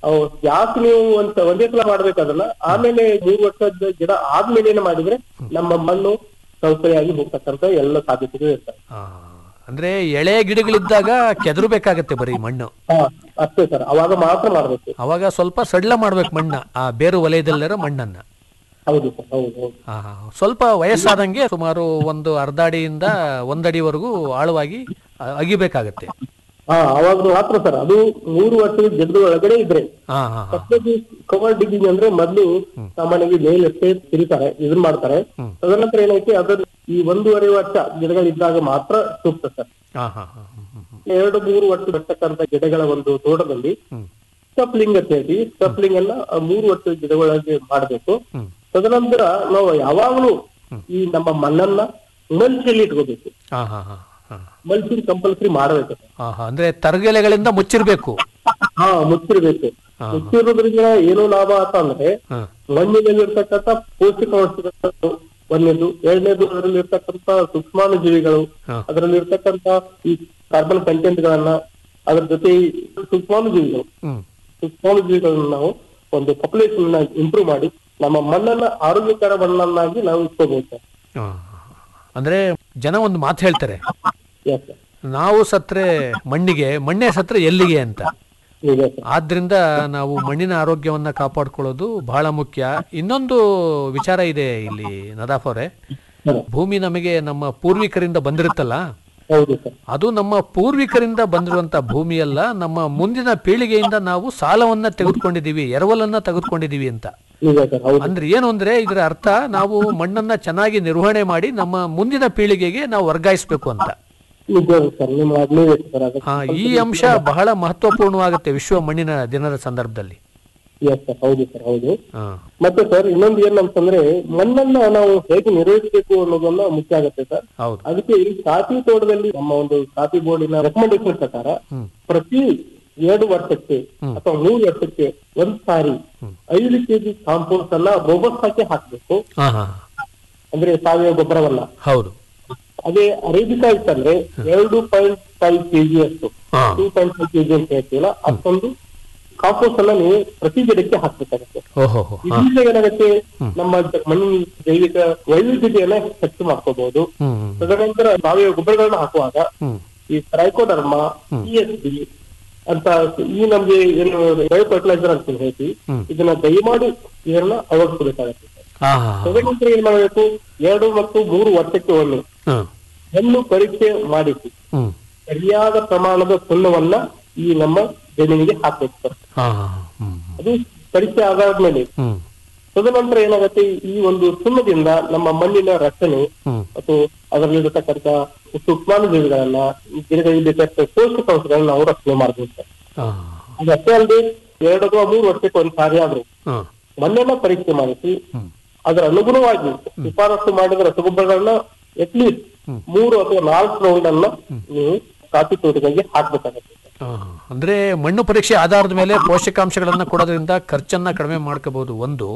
ಅವು ಯಾಕೆ ನೀವು ಅಂತ ಒಂದೇ ಸಲ ಮಾಡ್ಬೇಕು ಅದನ್ನ ಆಮೇಲೆ ಮೂರು ವರ್ಷದ ಗಿಡ ಆದ್ಮೇಲೆ ಮಾಡಿದ್ರೆ ನಮ್ಮ ಮಣ್ಣು ಸೌಕರ್ಯಾಗಿ ಹೋಗ್ತಕ್ಕಂತ ಎಲ್ಲ ಸಾಧ್ಯತೆಗಳು ಇರ್ತವೆ ಅಂದ್ರೆ ಎಳೆ ಗಿಡಗಳಿದ್ದಾಗ ಕೆದರ್ಬೇಕಾಗತ್ತೆ ಬರೀ ಮಣ್ಣು ಹಾ ಅಷ್ಟೇ ಸರ್ ಅವಾಗ ಮಾತ್ರ ಮಾಡ್ಬೇಕು ಅವಾಗ ಸ್ವಲ್ಪ ಸಡ್ಲ ಮಾಡ್ಬೇಕು ಮಣ್ಣ ಆ ಬೇರು ವಲಯದಲ್ಲಿರೋ ಮಣ್ಣನ್ನ ಹೌದು ಸರ್ ಹೌದು ಹೌದು ಆ, ಸ್ವಲ್ಪ ವಯಸ್ಸಾದಂಗೆ ಸುಮಾರು ಒಂದು ಅರ್ಧ ಅಡಿಯಿಂದ ಒಂದಡಿವರೆಗೂ ಆಳವಾಗಿ ಅ- ಅಗಿಬೇಕಾಗತ್ತೆ ಹಾ ಅವಾಗ ಮಾತ್ರ ಸರ್ ಅದು ಮೂರು ವರ್ಷದ ಗಿಡದ ಒಳಗಡೆ ಇದ್ರೆ ಹಾ ಹಾ ಹಾ ಫಸ್ಟದು ಕವರ್ ಡಿಗ್ಗಿಂಗ್ ಅಂದ್ರೆ ಮೊದ್ಲು ಸಾಮಾನ್ಯವಾಗಿ ಮೇಲಷ್ಟೇ ತಿರುತಾರೆ ಇದನ್ ಮಾಡ್ತಾರೆ ತದನಂತರ ಏನೈತಿ ಅದ್ರ ಈ ಒಂದೂವರೆ ವರ್ಷ ಗಿಡಗಳಿದ್ದಾಗ ಮಾತ್ರ ಸೂಕ್ತ ಸರ್ ಹಾ ಹಾ ಹಾ ಎರಡು ಮೂರು ವರ್ಷ ಬರ್ತಕ್ಕಂತ ಗಿಡಗಳ ಒಂದು ತೋಟದಲ್ಲಿ ಸ್ಟಪ್ಲಿಂಗ್ ಅಂತ ಹೇಳಿ ಸ್ಟಪ್ಲಿಂಗ್ ಅನ್ನ ಆ ಮೂರು ವರ್ಷದ ಗಿಡಗಳಿಗೆ ಮಾಡಬೇಕು ತದನಂತರ ನಾವು ಯಾವಾಗಲೂ ಈ ನಮ್ಮ ಮಣ್ಣನ್ನ ಮಲ್ಚಲ್ಲಿ ಇಟ್ಕೋಬೇಕು ಹಾ ಹಾ ಹಾ ಹಾ ಮಲ್ಚಿಂಗ್ ಕಂಪಲ್ಸರಿ ಮಾಡಬೇಕು ಹಾ ಹಾ ಅಂದ್ರೆ ತರಗೆಲೆಗಳಿಂದ ಮುಚ್ಚಿರ್ಬೇಕು ಹಾ ಮುಚ್ಚಿರ್ಬೇಕು ಮುಚ್ಚಿರೋದ್ರಿಂದ ಏನು ಲಾಭ ಅಂತ ಅಂದ್ರೆ ಹಾ ಮಣ್ಣಿನಲ್ಲಿ ಇರ್ತಕ್ಕಂಥ ಪೋಷಕಾಂಶಗಳು ಒಂದನೇದು ಎರಡನೇದು ಅದರಲ್ಲಿ ಇರ್ತಕ್ಕಂಥ ಸೂಕ್ಷ್ಮಾಣು ಜೀವಿಗಳು ಹಾ. ಅದರಲ್ಲಿ ಇರ್ತಕ್ಕಂಥ ಈ ಕಾರ್ಬನ್ ಕಂಟೆಂಟ್ ಗಳನ್ನ ಅದ್ರ ಜೊತೆ ಈ ಸೂಕ್ಷ್ಮಾಣು ಜೀವಿಗಳು ಹ್ಮ್ ಸೂಕ್ಷ್ಮಾಣು ಜೀವಿಗಳನ್ನ ನಾವು ಒಂದು ಪಾಪ್ಯುಲೇಷನ್ ಇಂಪ್ರೂವ್ ಮಾಡಿ ನಮ್ಮ ಮಣ್ಣನ್ನ ಆರೋಗ್ಯಕರ ಮಣ್ಣನ್ನಾಗಿ ನಾವು ಇಟ್ಕೋಬಹುದು ಸರ್ ಹಾ. ಅಂದ್ರೆ ಜನ ಒಂದು ಮಾತು ಹೇಳ್ತಾರೆ Yes, sir. ನಾವು ಸತ್ರೆ ಮಣ್ಣಿಗೆ ಮಣ್ಣೆ ಸತ್ರೆ ಎಲ್ಲಿಗೆ ಅಂತ ಇದೆ ಸರ್ ಆದ್ರಿಂದ ನಾವು ಮಣ್ಣಿನ ಆರೋಗ್ಯವನ್ನ ಕಾಪಾಡ್ಕೊಳ್ಳೋದು ಬಹಳ ಮುಖ್ಯ ಇನ್ನೊಂದು ವಿಚಾರ ಇದೆ ಇಲ್ಲಿ ನದಾಫ್ ಅವರೇ ಭೂಮಿ ನಮಗೆ ನಮ್ಮ ಪೂರ್ವಿಕರಿಂದ ಬಂದಿರುತ್ತಲ್ಲ ಹೌದು ಸರ್ ಅದು ನಮ್ಮ ಪೂರ್ವಿಕರಿಂದ ಬಂದಿರುವಂತ ಭೂಮಿಯಲ್ಲ ನಮ್ಮ ಮುಂದಿನ ಪೀಳಿಗೆಯಿಂದ ನಾವು ಸಾಲವನ್ನ ತೆಗೆದುಕೊಂಡಿದೀವಿ ಎರವಲನ್ನ ತೆಗೆದುಕೊಂಡಿದೀವಿ ಅಂತ ನಿಜ ಸರ್ ಹೌದು ಅಂದ್ರೆ ಏನು ಅಂದ್ರೆ ಇದರ ಅರ್ಥ ನಾವು ಮಣ್ಣನ್ನ ಚೆನ್ನಾಗಿ ನಿರ್ವಹಣೆ ಮಾಡಿ ನಮ್ಮ ಮುಂದಿನ ಪೀಳಿಗೆಗೆ ನಾವು ವರ್ಗಾಯಿಸಬೇಕು ಅಂತ ನಿಜ ಸರ್ ನಿಮ್ಮ ಆಗ್ಲೇಬೇಕು ಸರ್ ಅದು ಆ, ಈ ಅಂಶ ಬಹಳ ಮಹತ್ವಪೂರ್ಣವಾಗುತ್ತೆ ವಿಶ್ವ ಮಣ್ಣಿನ ದಿನದ ಸಂದರ್ಭದಲ್ಲಿ ಎಸ್ ಸರ್ ಹೌದು ಸರ್ ಹೌದು ಹಾ. ಮತ್ತೆ ಸರ್ ಇನ್ನೊಂದು ಏನಂತಂದ್ರೆ ಮಣ್ಣನ್ನ ನಾವು ಹೇಗೆ ನಿರ್ವಹಿಸಬೇಕು ಅನ್ನೋದನ್ನ ಮುಖ್ಯ ಆಗುತ್ತೆ ಸರ್ ಹೌದು ಅದಕ್ಕೆ ಈ ಕಾಫಿ ತೋಟದಲ್ಲಿ ನಮ್ಮ ಒಂದು ಕಾಫಿ ಬೋರ್ಡಿನ ರೆಕಮೆಂಡೇಶನ್ ಪ್ರಕಾರ ಹ್ಮ್. ಪ್ರತಿ ಎರಡು ವರ್ಷಕ್ಕೆ ಅಥವಾ ಮೂರು ವರ್ಷಕ್ಕೆ ಒಂದ್ ಸಾರಿ ಐದು ಕೆಜಿ ಕಾಂಪೋಸ್ಟ್ ಅನ್ನ ರೋಬಸ್ಟ್ ಹಾಕಿ ಹಾಕ್ಬೇಕು ಹಾ ಹಾ ಅಂದ್ರೆ ಸಾವಯವ ಗೊಬ್ಬರವನ್ನ ಹೌದು ಅದೇ ಅರೇಬಿಕಾ ಇತ್ತಂದ್ರೆ ಎರಡು ಪಾಯಿಂಟ್ ಫೈವ್ ಕೆಜಿ ಅಷ್ಟು ಹಾ. ಟೂ ಪಾಯಿಂಟ್ ಫೈವ್ ಕೆಜಿ ಅಂತ ಹೇಳ್ತೀವಲ್ಲ ಅಷ್ಟೊಂದು ಕಾಂಪೋಸ್ಟ್ ಅನ್ನ ನೀವು ಪ್ರತಿ ಗಿಡಕ್ಕೆ ಹಾಕ್ಬೇಕಾಗತ್ತೆ ಓಹೋ ಹೋ. ಹಾ. ಇದರಿಂದ ಏನಾಗುತ್ತೆ ನಮ್ಮ ಜ- ಮಣ್ಣಿನ ಜೈವಿಕ ವೈವಿಧ್ಯತೆಯನ್ನ ಹೆಚ್ಚು ಮಾಡ್ಕೋಬಹುದು ಹ್ಮ್ ಹ್ಮ್. ತದನಂತರ ಸಾವಯವ ಗೊಬ್ಬರಗಳನ್ನ ಹಾಕುವಾಗ ಹ್ಮ್ ಈ ಟ್ರೈಕೋಡರ್ಮ ಸಿ ಎಸ್ ಬಿ ಅಂತ ಈ ನಮ್ಗೆ ಏನು ಬಯೋ ಫರ್ಟಿಲೈಸರ್ ಅಂತ ಹೇಳ್ತೀವಿ ಹ್ಮ್. ಇದನ್ನ ದಯಮಾಡಿ ಇದನ್ನ ಅಳವಡಿಸಬೇಕಾಗತ್ತೆ ಹಾ ಹಾ ಹಾ. ತದನಂತರ ಏನ್ ಮಾಡಬೇಕು ಎರಡು ಮತ್ತು ಮೂರು ವರ್ಷಕ್ಕೆ ಒಮ್ಮೆ ಹ್ಮ್ ಹೆಣ್ಣು ಪರೀಕ್ಷೆ ಮಾಡಿಸಿ ಹ್ಮ್ ಸರಿಯಾದ ಪ್ರಮಾಣದ ಸುಣ್ಣವನ್ನ ಈ ನಮ್ಮ ಜಮೀನಿಗೆ ಹಾಕ್ಬೇಕು ಸರ್ ಹಾ ಹಾ ಹ್ಮ್ ಅದು ಪರೀಕ್ಷೆ ಆದಾದ್ಮೇಲೆ ಹ್ಮ್ ತದನಂತರ ಏನಾಗುತ್ತೆ ಈ ಒಂದು ಸುಣ್ಣದಿಂದ ನಮ್ಮ ಮಣ್ಣಿನ ರಚನೆ ಹ್ಮ್ ಮತ್ತು ಅದರಲ್ಲಿರತಕ್ಕಂತ ಸೂಕ್ಷ್ಮಾಣು ಜೀವಿಗಳನ್ನ ಈ ಗಿಡಗಳಿಗೆ ಬೇಕಾದ ಪೋಷಕಾಂಶಗಳನ್ನ ನಾವು ರಕ್ಷಣೆ ಮಾಡಬಹುದು ಸರ್ ಹಾ ಅದಷ್ಟೇ ಅಲ್ಲದೆ ಎರಡು ಅಥವಾ ಮೂರು ವರ್ಷಕ್ಕೆ ಒಂದು ಸಾರಿ ಆದ್ರೂ ಹಾ ಮಣ್ಣನ್ನ ಪರೀಕ್ಷೆ ಮಾಡಿಸಿ ಅದರ ಅನುಗುಣವಾಗಿ ಶಿಫಾರಸು ಮಾಡಿದ ರಸಗೊಬ್ಬರಗಳನ್ನ ಅಟ್ಲೀಸ್ಟ್ ಮೂರು ಅಥವಾ ನಾಲ್ಕು ರೌಂಡ್ ಅನ್ನ ನೀವು ಕಾಫಿ ತೋಟಗಳಿಗೆ ಹಾಕ್ಬೇಕಾಗತ್ತೆ ಹಾ. ಅಂದ್ರೆ ಮಣ್ಣು ಪರೀಕ್ಷೆ ಆಧಾರದ ಮೇಲೆ ಪೋಷಕಾಂಶಗಳನ್ನ ಕೊಡೋದ್ರಿಂದ ಖರ್ಚನ್ನ ಕಡಿಮೆ ಮಾಡ್ಕೋಬಹುದು ಒಂದು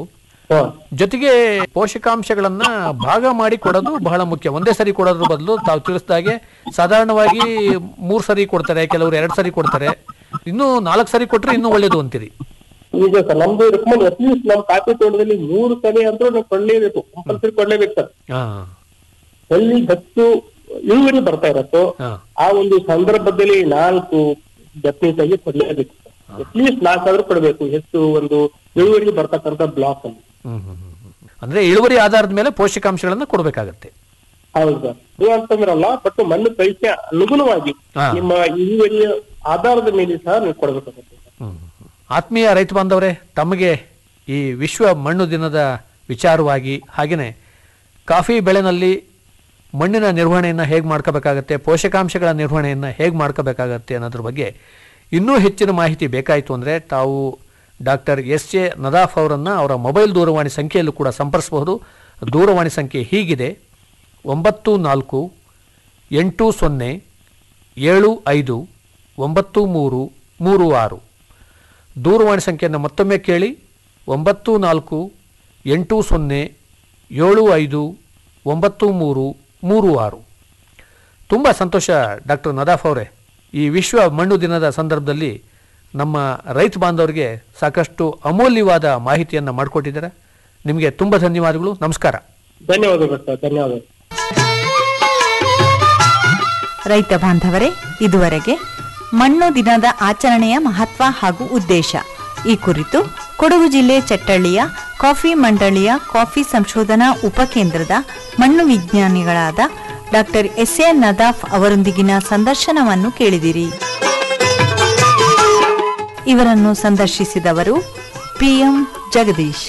ಜೊತೆಗೆ ಪೋಷಕಾಂಶಗಳನ್ನ ಭಾಗ ಮಾಡಿ ಕೊಡೋದು ಬಹಳ ಮುಖ್ಯ ಒಂದೇ ಸರಿ ಕೊಡೋದ್ರ ಬದಲು ತಾವು ತಿಳಿಸಿದಾಗೆ ಸಾಧಾರಣವಾಗಿ ಮೂರ್ ಸರಿ ಕೊಡ್ತಾರೆ ಕೆಲವರು ಎರಡ್ ಸರಿ ಕೊಡ್ತಾರೆ ಇನ್ನು ನಾಲ್ಕು ಸರಿ ಕೊಟ್ರೆ ಇನ್ನೂ ಒಳ್ಳೇದು ಅಂತೀರಿ ಈಗ ಸರ್ ನಮ್ದು ರೆಕಮೆಂಡ್ ಅಟ್ಲೀಸ್ಟ್ ನಮ್ಮ ಕಾಫಿ ತೋಟದಲ್ಲಿ ಮೂರು ಸರಿ ಅಂತೂ ನಾವು ಕೊಡ್ಲೇಬೇಕು ಕಂಪಲ್ಸರಿ ಕೊಡ್ಲೇಬೇಕು ಸರ್ ಹಾ ಎಲ್ಲಿ ಹೆಚ್ಚು ಇಳುವರಿ ಬರ್ತಾ ಇರತ್ತೋ ಹಾ ಆ ಒಂದು ಸಂದರ್ಭದಲ್ಲಿ ನಾಲ್ಕು ಡೆಫಿನೆಟ್ ಆಗಿ ಕೊಡ್ಲೇಬೇಕು ಅಟ್ಲೀಸ್ಟ್ ನಾಲ್ಕಾದ್ರೂ ಕೊಡಬೇಕು ಹೆಚ್ಚು ಒಂದು ಇಳುವರಿ ಬರ್ತಕ್ಕಂತ ಬ್ಲಾಕ್ ಅಲ್ಲಿ ಹ್ಮ್ ಹ್ಮ್ ಹ್ಮ್ ಹ್ಮ್. ಅಂದ್ರೆ ಇಳುವರಿ ಆಧಾರದ ಮೇಲೆ ಪೋಷಕಾಂಶಗಳನ್ನ ಕೊಡಬೇಕಾಗತ್ತೆ ಹೌದು ಸರ್ ನೀವು ಅಂತಂದ್ರಲ್ಲ ಬಟ್ ಮಣ್ಣು ಪರೀಕ್ಷೆ ಅನುಗುಣವಾಗಿ ಹಾ. ನಿಮ್ಮ ಇಳುವರಿಯ ಆಧಾರದ ಮೇಲೆ ಸಹ ನೀವು ಕೊಡಬೇಕಾಗುತ್ತೆ ಆತ್ಮೀಯ ರೈತ ಬಾಂಧವರೇ ತಮಗೆ ಈ ವಿಶ್ವ ಮಣ್ಣು ದಿನದ ವಿಚಾರವಾಗಿ ಹಾಗೆಯೇ ಕಾಫಿ ಬೆಳೆನಲ್ಲಿ ಮಣ್ಣಿನ ನಿರ್ವಹಣೆಯನ್ನು ಹೇಗೆ ಮಾಡ್ಕೋಬೇಕಾಗತ್ತೆ ಪೋಷಕಾಂಶಗಳ ನಿರ್ವಹಣೆಯನ್ನು ಹೇಗೆ ಮಾಡ್ಕೋಬೇಕಾಗತ್ತೆ ಅನ್ನೋದ್ರ ಬಗ್ಗೆ ಇನ್ನೂ ಹೆಚ್ಚಿನ ಮಾಹಿತಿ ಬೇಕಾಯಿತು ಅಂದರೆ ತಾವು ಡಾಕ್ಟರ್ ಎಸ್ ಎ ನದಾಫ್ ಅವರನ್ನು ಅವರ ಮೊಬೈಲ್ ದೂರವಾಣಿ ಸಂಖ್ಯೆಯಲ್ಲೂ ಕೂಡ ಸಂಪರ್ಸಬಹುದು ದೂರವಾಣಿ ಸಂಖ್ಯೆ ಹೀಗಿದೆ ಒಂಬತ್ತು ನಾಲ್ಕು ಎಂಟು ಸೊನ್ನೆ ಏಳು ಐದು ಒಂಬತ್ತು ಮೂರು ಮೂರು ಆರು ದೂರವಾಣಿ ಸಂಖ್ಯೆಯನ್ನು ಮತ್ತೊಮ್ಮೆ ಕೇಳಿ ಒಂಬತ್ತು ನಾಲ್ಕು ಎಂಟು ಸೊನ್ನೆ ಏಳು ಐದು ಒಂಬತ್ತು ಮೂರು ಮೂರು ಆರು ತುಂಬ ಸಂತೋಷ ಡಾಕ್ಟರ್ ನದಾಫ್ ಅವರೇ ಈ ವಿಶ್ವ ಮಣ್ಣು ದಿನದ ಸಂದರ್ಭದಲ್ಲಿ ನಮ್ಮ ರೈತ ಬಾಂಧವರಿಗೆ ಸಾಕಷ್ಟು ಅಮೂಲ್ಯವಾದ ಮಾಹಿತಿಯನ್ನು ಮಾಡಿಕೊಟ್ಟಿದ್ದಾರೆ ನಿಮಗೆ ತುಂಬ ಧನ್ಯವಾದಗಳು ನಮಸ್ಕಾರ ಧನ್ಯವಾದಗಳು ಸರ್ ಧನ್ಯವಾದಗಳು ರೈತ ಬಾಂಧವರೇ ಇದುವರೆಗೆ ಮಣ್ಣು ದಿನದ ಆಚರಣೆಯ ಮಹತ್ವ ಹಾಗೂ ಉದ್ದೇಶ ಈ ಕುರಿತು ಕೊಡಗು ಜಿಲ್ಲೆ ಚಟ್ಟಳ್ಳಿಯ ಕಾಫಿ ಮಂಡಳಿಯ ಕಾಫಿ ಸಂಶೋಧನಾ ಉಪಕೇಂದ್ರದ ಮಣ್ಣು ವಿಜ್ಞಾನಿಗಳಾದ ಡಾಕ್ಟರ್ ಎಸ್ ಎ ನದಾಫ್ ಅವರೊಂದಿಗಿನ ಸಂದರ್ಶನವನ್ನು ಕೇಳಿದಿರಿ ಇವರನ್ನು ಸಂದರ್ಶಿಸಿದವರು ಪಿಎಂ ಜಗದೀಶ್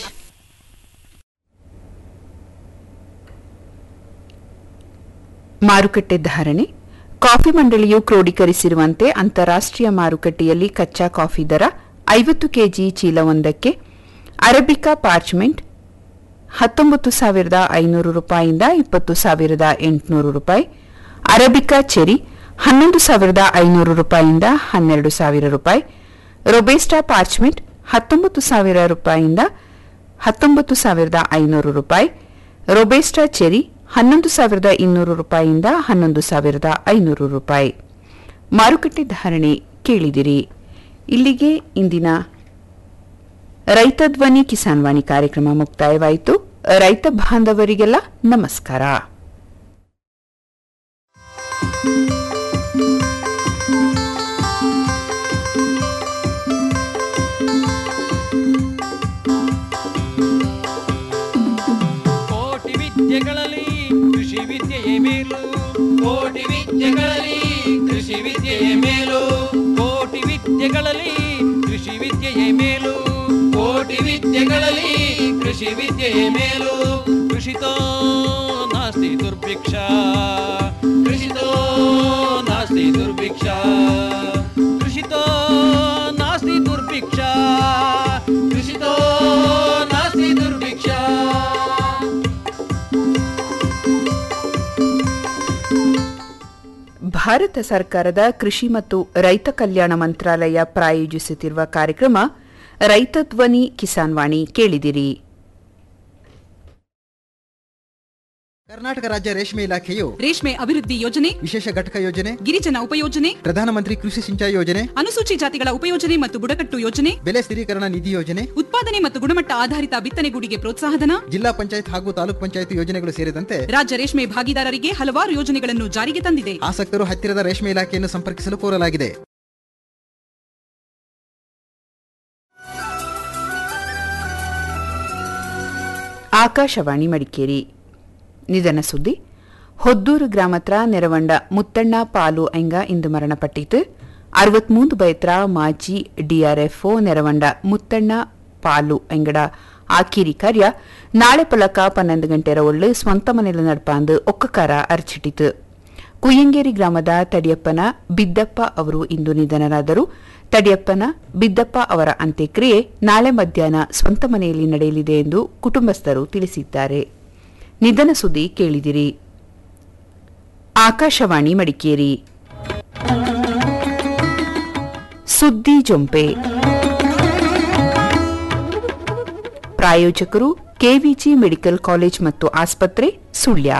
ಮಾರುಕಟ್ಟೆ ಧಾರಣೆ ಕಾಫಿ ಮಂಡಳಿಯು ಕ್ರೋಢೀಕರಿಸಿರುವಂತೆ ಅಂತಾರಾಷ್ಟ್ರೀಯ ಮಾರುಕಟ್ಟೆಯಲ್ಲಿ ಕಚ್ಚಾ ಕಾಫಿ ದರ ಐವತ್ತು ಕೆಜಿ ಚೀಲವೊಂದಕ್ಕೆ ಅರಬಿಕಾ ಪಾರ್ಚ್ಮೆಂಟ್ ಹತ್ತೊಂಬತ್ತು ಸಾವಿರದ ಐನೂರು ರೂಪಾಯಿಯಿಂದ ಇಪ್ಪತ್ತು ಸಾವಿರದ ಎಂಟುನೂರು ರೂಪಾಯಿ ಅರಬಿಕಾ ಚೆರಿ ಹನ್ನೊಂದು ಸಾವಿರದ ಐನೂರು ರೂಪಾಯಿಯಿಂದ ಹನ್ನೆರಡು ಸಾವಿರ ರೂಪಾಯಿ ರೊಬೇಸ್ಟಾ ಪಾರ್ಚ್ಮೆಂಟ್ ಹತ್ತೊಂಬತ್ತು ಸಾವಿರ ರೂಪಾಯಿಯಿಂದ ಹತ್ತೊಂಬತ್ತು ಸಾವಿರದ ಐನೂರು ರೂಪಾಯಿ ರೊಬೇಸ್ಟಾ ಚೆರಿ ಹನ್ನೊಂದು ಸಾವಿರದ ಇನ್ನೂರು ರೂಪಾಯಿಯಿಂದ ಹನ್ನೊಂದು ಸಾವಿರದ ಐನೂರು ರೂಪಾಯಿ ಮಾರುಕಟ್ಟೆ ಧಾರಣೆ ಕೇಳಿದಿರಿ ಇಲ್ಲಿಗೆ ಇಂದಿನ ರೈತ ಧ್ವನಿ ಕಿಸಾನ್ ವಾಣಿ ಕಾರ್ಯಕ್ರಮ ಮುಕ್ತಾಯವಾಯಿತು ರೈತ ಬಾಂಧವರಿಗೆಲ್ಲ ನಮಸ್ಕಾರ ಕೋಟಿ ವಿದ್ಯೆಗಳಲ್ಲಿ ಕೃಷಿ ವಿದ್ಯೆಯೇ ಮೇಲು ಕೋಟಿ ವಿದ್ಯೆಗಳಲ್ಲಿ ಕೃಷಿ ವಿದ್ಯೆಯೇ ಮೇಲು ಕೋಟಿ ವಿದ್ಯೆಗಳಲ್ಲಿ ಕೃಷಿ ವಿದ್ಯೆಯೇ ಮೇಲು ಕೋಟಿ ವಿದ್ಯೆಗಳಲ್ಲಿ ಕೃಷಿ ವಿದ್ಯೆಯೇ ಮೇಲು ಕೃಷಿತೋ ನಾಸ್ತಿ ದುರ್ಭಿಕ್ಷ ಕೃಷಿತೋ ನಾಸ್ತಿ ದುರ್ಭಿಕ್ಷ ಕೃಷಿತೋ ನಾಸ್ತಿ ದುರ್ಭಿಕ್ಷ ಕೃಷಿತೋ ನಾಸ್ತಿ ದುರ್ಭಿಕ್ಷ ಭಾರತ ಸರ್ಕಾರದ ಕೃಷಿ ಮತ್ತು ರೈತ ಕಲ್ಯಾಣ ಮಂತ್ರಾಲಯ ಪ್ರಾಯೋಜಿಸುತ್ತಿರುವ ಕಾರ್ಯಕ್ರಮ ರೈತ ಧ್ವನಿ ಕಿಸಾನ್ ವಾಣಿ ಕೇಳಿದಿರಿ ಕರ್ನಾಟಕ ರಾಜ್ಯ ರೇಷ್ಮೆ ಇಲಾಖೆಯು ರೇಷ್ಮೆ ಅಭಿವೃದ್ಧಿ ಯೋಜನೆ ವಿಶೇಷ ಘಟಕ ಯೋಜನೆ ಗಿರಿಜನ ಉಪಯೋಜನೆ ಪ್ರಧಾನಮಂತ್ರಿ ಕೃಷಿ ಸಿಂಚಾಯಿ ಯೋಜನೆ ಅನುಸೂಚಿ ಜಾತಿಗಳ ಉಪಯೋಜನೆ ಮತ್ತು ಬುಡಕಟ್ಟು ಯೋಜನೆ ಬೆಲೆ ಸ್ಥಿರೀಕರಣ ನಿಧಿ ಯೋಜನೆ ಉತ್ಪಾದನೆ ಮತ್ತು ಗುಣಮಟ್ಟ ಆಧಾರಿತ ಬಿತ್ತನೆಗೂಡಿಗೆ ಪ್ರೋತ್ಸಾಹಧನ ಜಿಲ್ಲಾ ಪಂಚಾಯತ್ ಹಾಗೂ ತಾಲೂಕ್ ಪಂಚಾಯತ್ ಯೋಜನೆಗಳು ಸೇರಿದಂತೆ ರಾಜ್ಯ ರೇಷ್ಮೆ ಭಾಗಿದಾರರಿಗೆ ಹಲವಾರು ಯೋಜನೆಗಳನ್ನು ಜಾರಿಗೆ ತಂದಿದೆ ಆಸಕ್ತರು ಹತ್ತಿರದ ರೇಷ್ಮೆ ಇಲಾಖೆಯನ್ನು ಸಂಪರ್ಕಿಸಲು ಕೋರಲಾಗಿದೆ ಆಕಾಶವಾಣಿ ಮಡಿಕೇರಿ ನಿಧನ ಸುದ್ದಿ ಹೊದ್ದೂರು ಗ್ರಾಮತ್ರ ನೆರವಂಡ ಮುತ್ತಣ್ಣ ಪಾಲು ಐಂಗ ಇಂದು ಮರಣಪಟ್ಟಿತು ಅರವತ್ಮೂಂದು ಬೈತ್ರ ಮಾಜಿ ಡಿಆರ್ಎಫ್ಒ ನೆರವಂಡ ಮುತ್ತಣ್ಣ ಪಾಲು ಐಂಗಡ ಆಕಿರಿ ಕಾರ್ಯ ನಾಳೆ ಪೊಲಕ ಪನ್ನೊಂದು ಗಂಟೆರ ಒಳ್ಳು ಸ್ವಂತ ಮನೆಯಲ್ಲಿ ನಡ್ಪಾಂದು ಒಕ್ಕಕಾರ ಅರ್ಚಿಟಿತು ಕುಯ್ಯಂಗೇರಿ ಗ್ರಾಮದ ತಡಿಯಪ್ಪನ ಬಿದ್ದಪ್ಪ ಅವರು ಇಂದು ನಿಧನರಾದರು ತಡಿಯಪ್ಪನ ಬಿದ್ದಪ್ಪ ಅವರ ಅಂತ್ಯಕ್ರಿಯೆ ನಾಳೆ ಮಧ್ಯಾಹ್ನ ಸ್ವಂತ ಮನೆಯಲ್ಲಿ ನಡೆಯಲಿದೆ ಎಂದು ಕುಟುಂಬಸ್ಥರು ತಿಳಿಸಿದ್ದಾರೆ ನಿಧನ ಸುದ್ದಿ ಕೇಳಿದಿರಿ ಆಕಾಶವಾಣಿ ಮಡಿಕೇರಿ ಸುದ್ದಿ ಜೊಂಪೆ ಪ್ರಾಯೋಜಕರು ಕೆವಿಜಿ ಮೆಡಿಕಲ್ ಕಾಲೇಜ್ ಮತ್ತು ಆಸ್ಪತ್ರೆ ಸುಳ್ಯ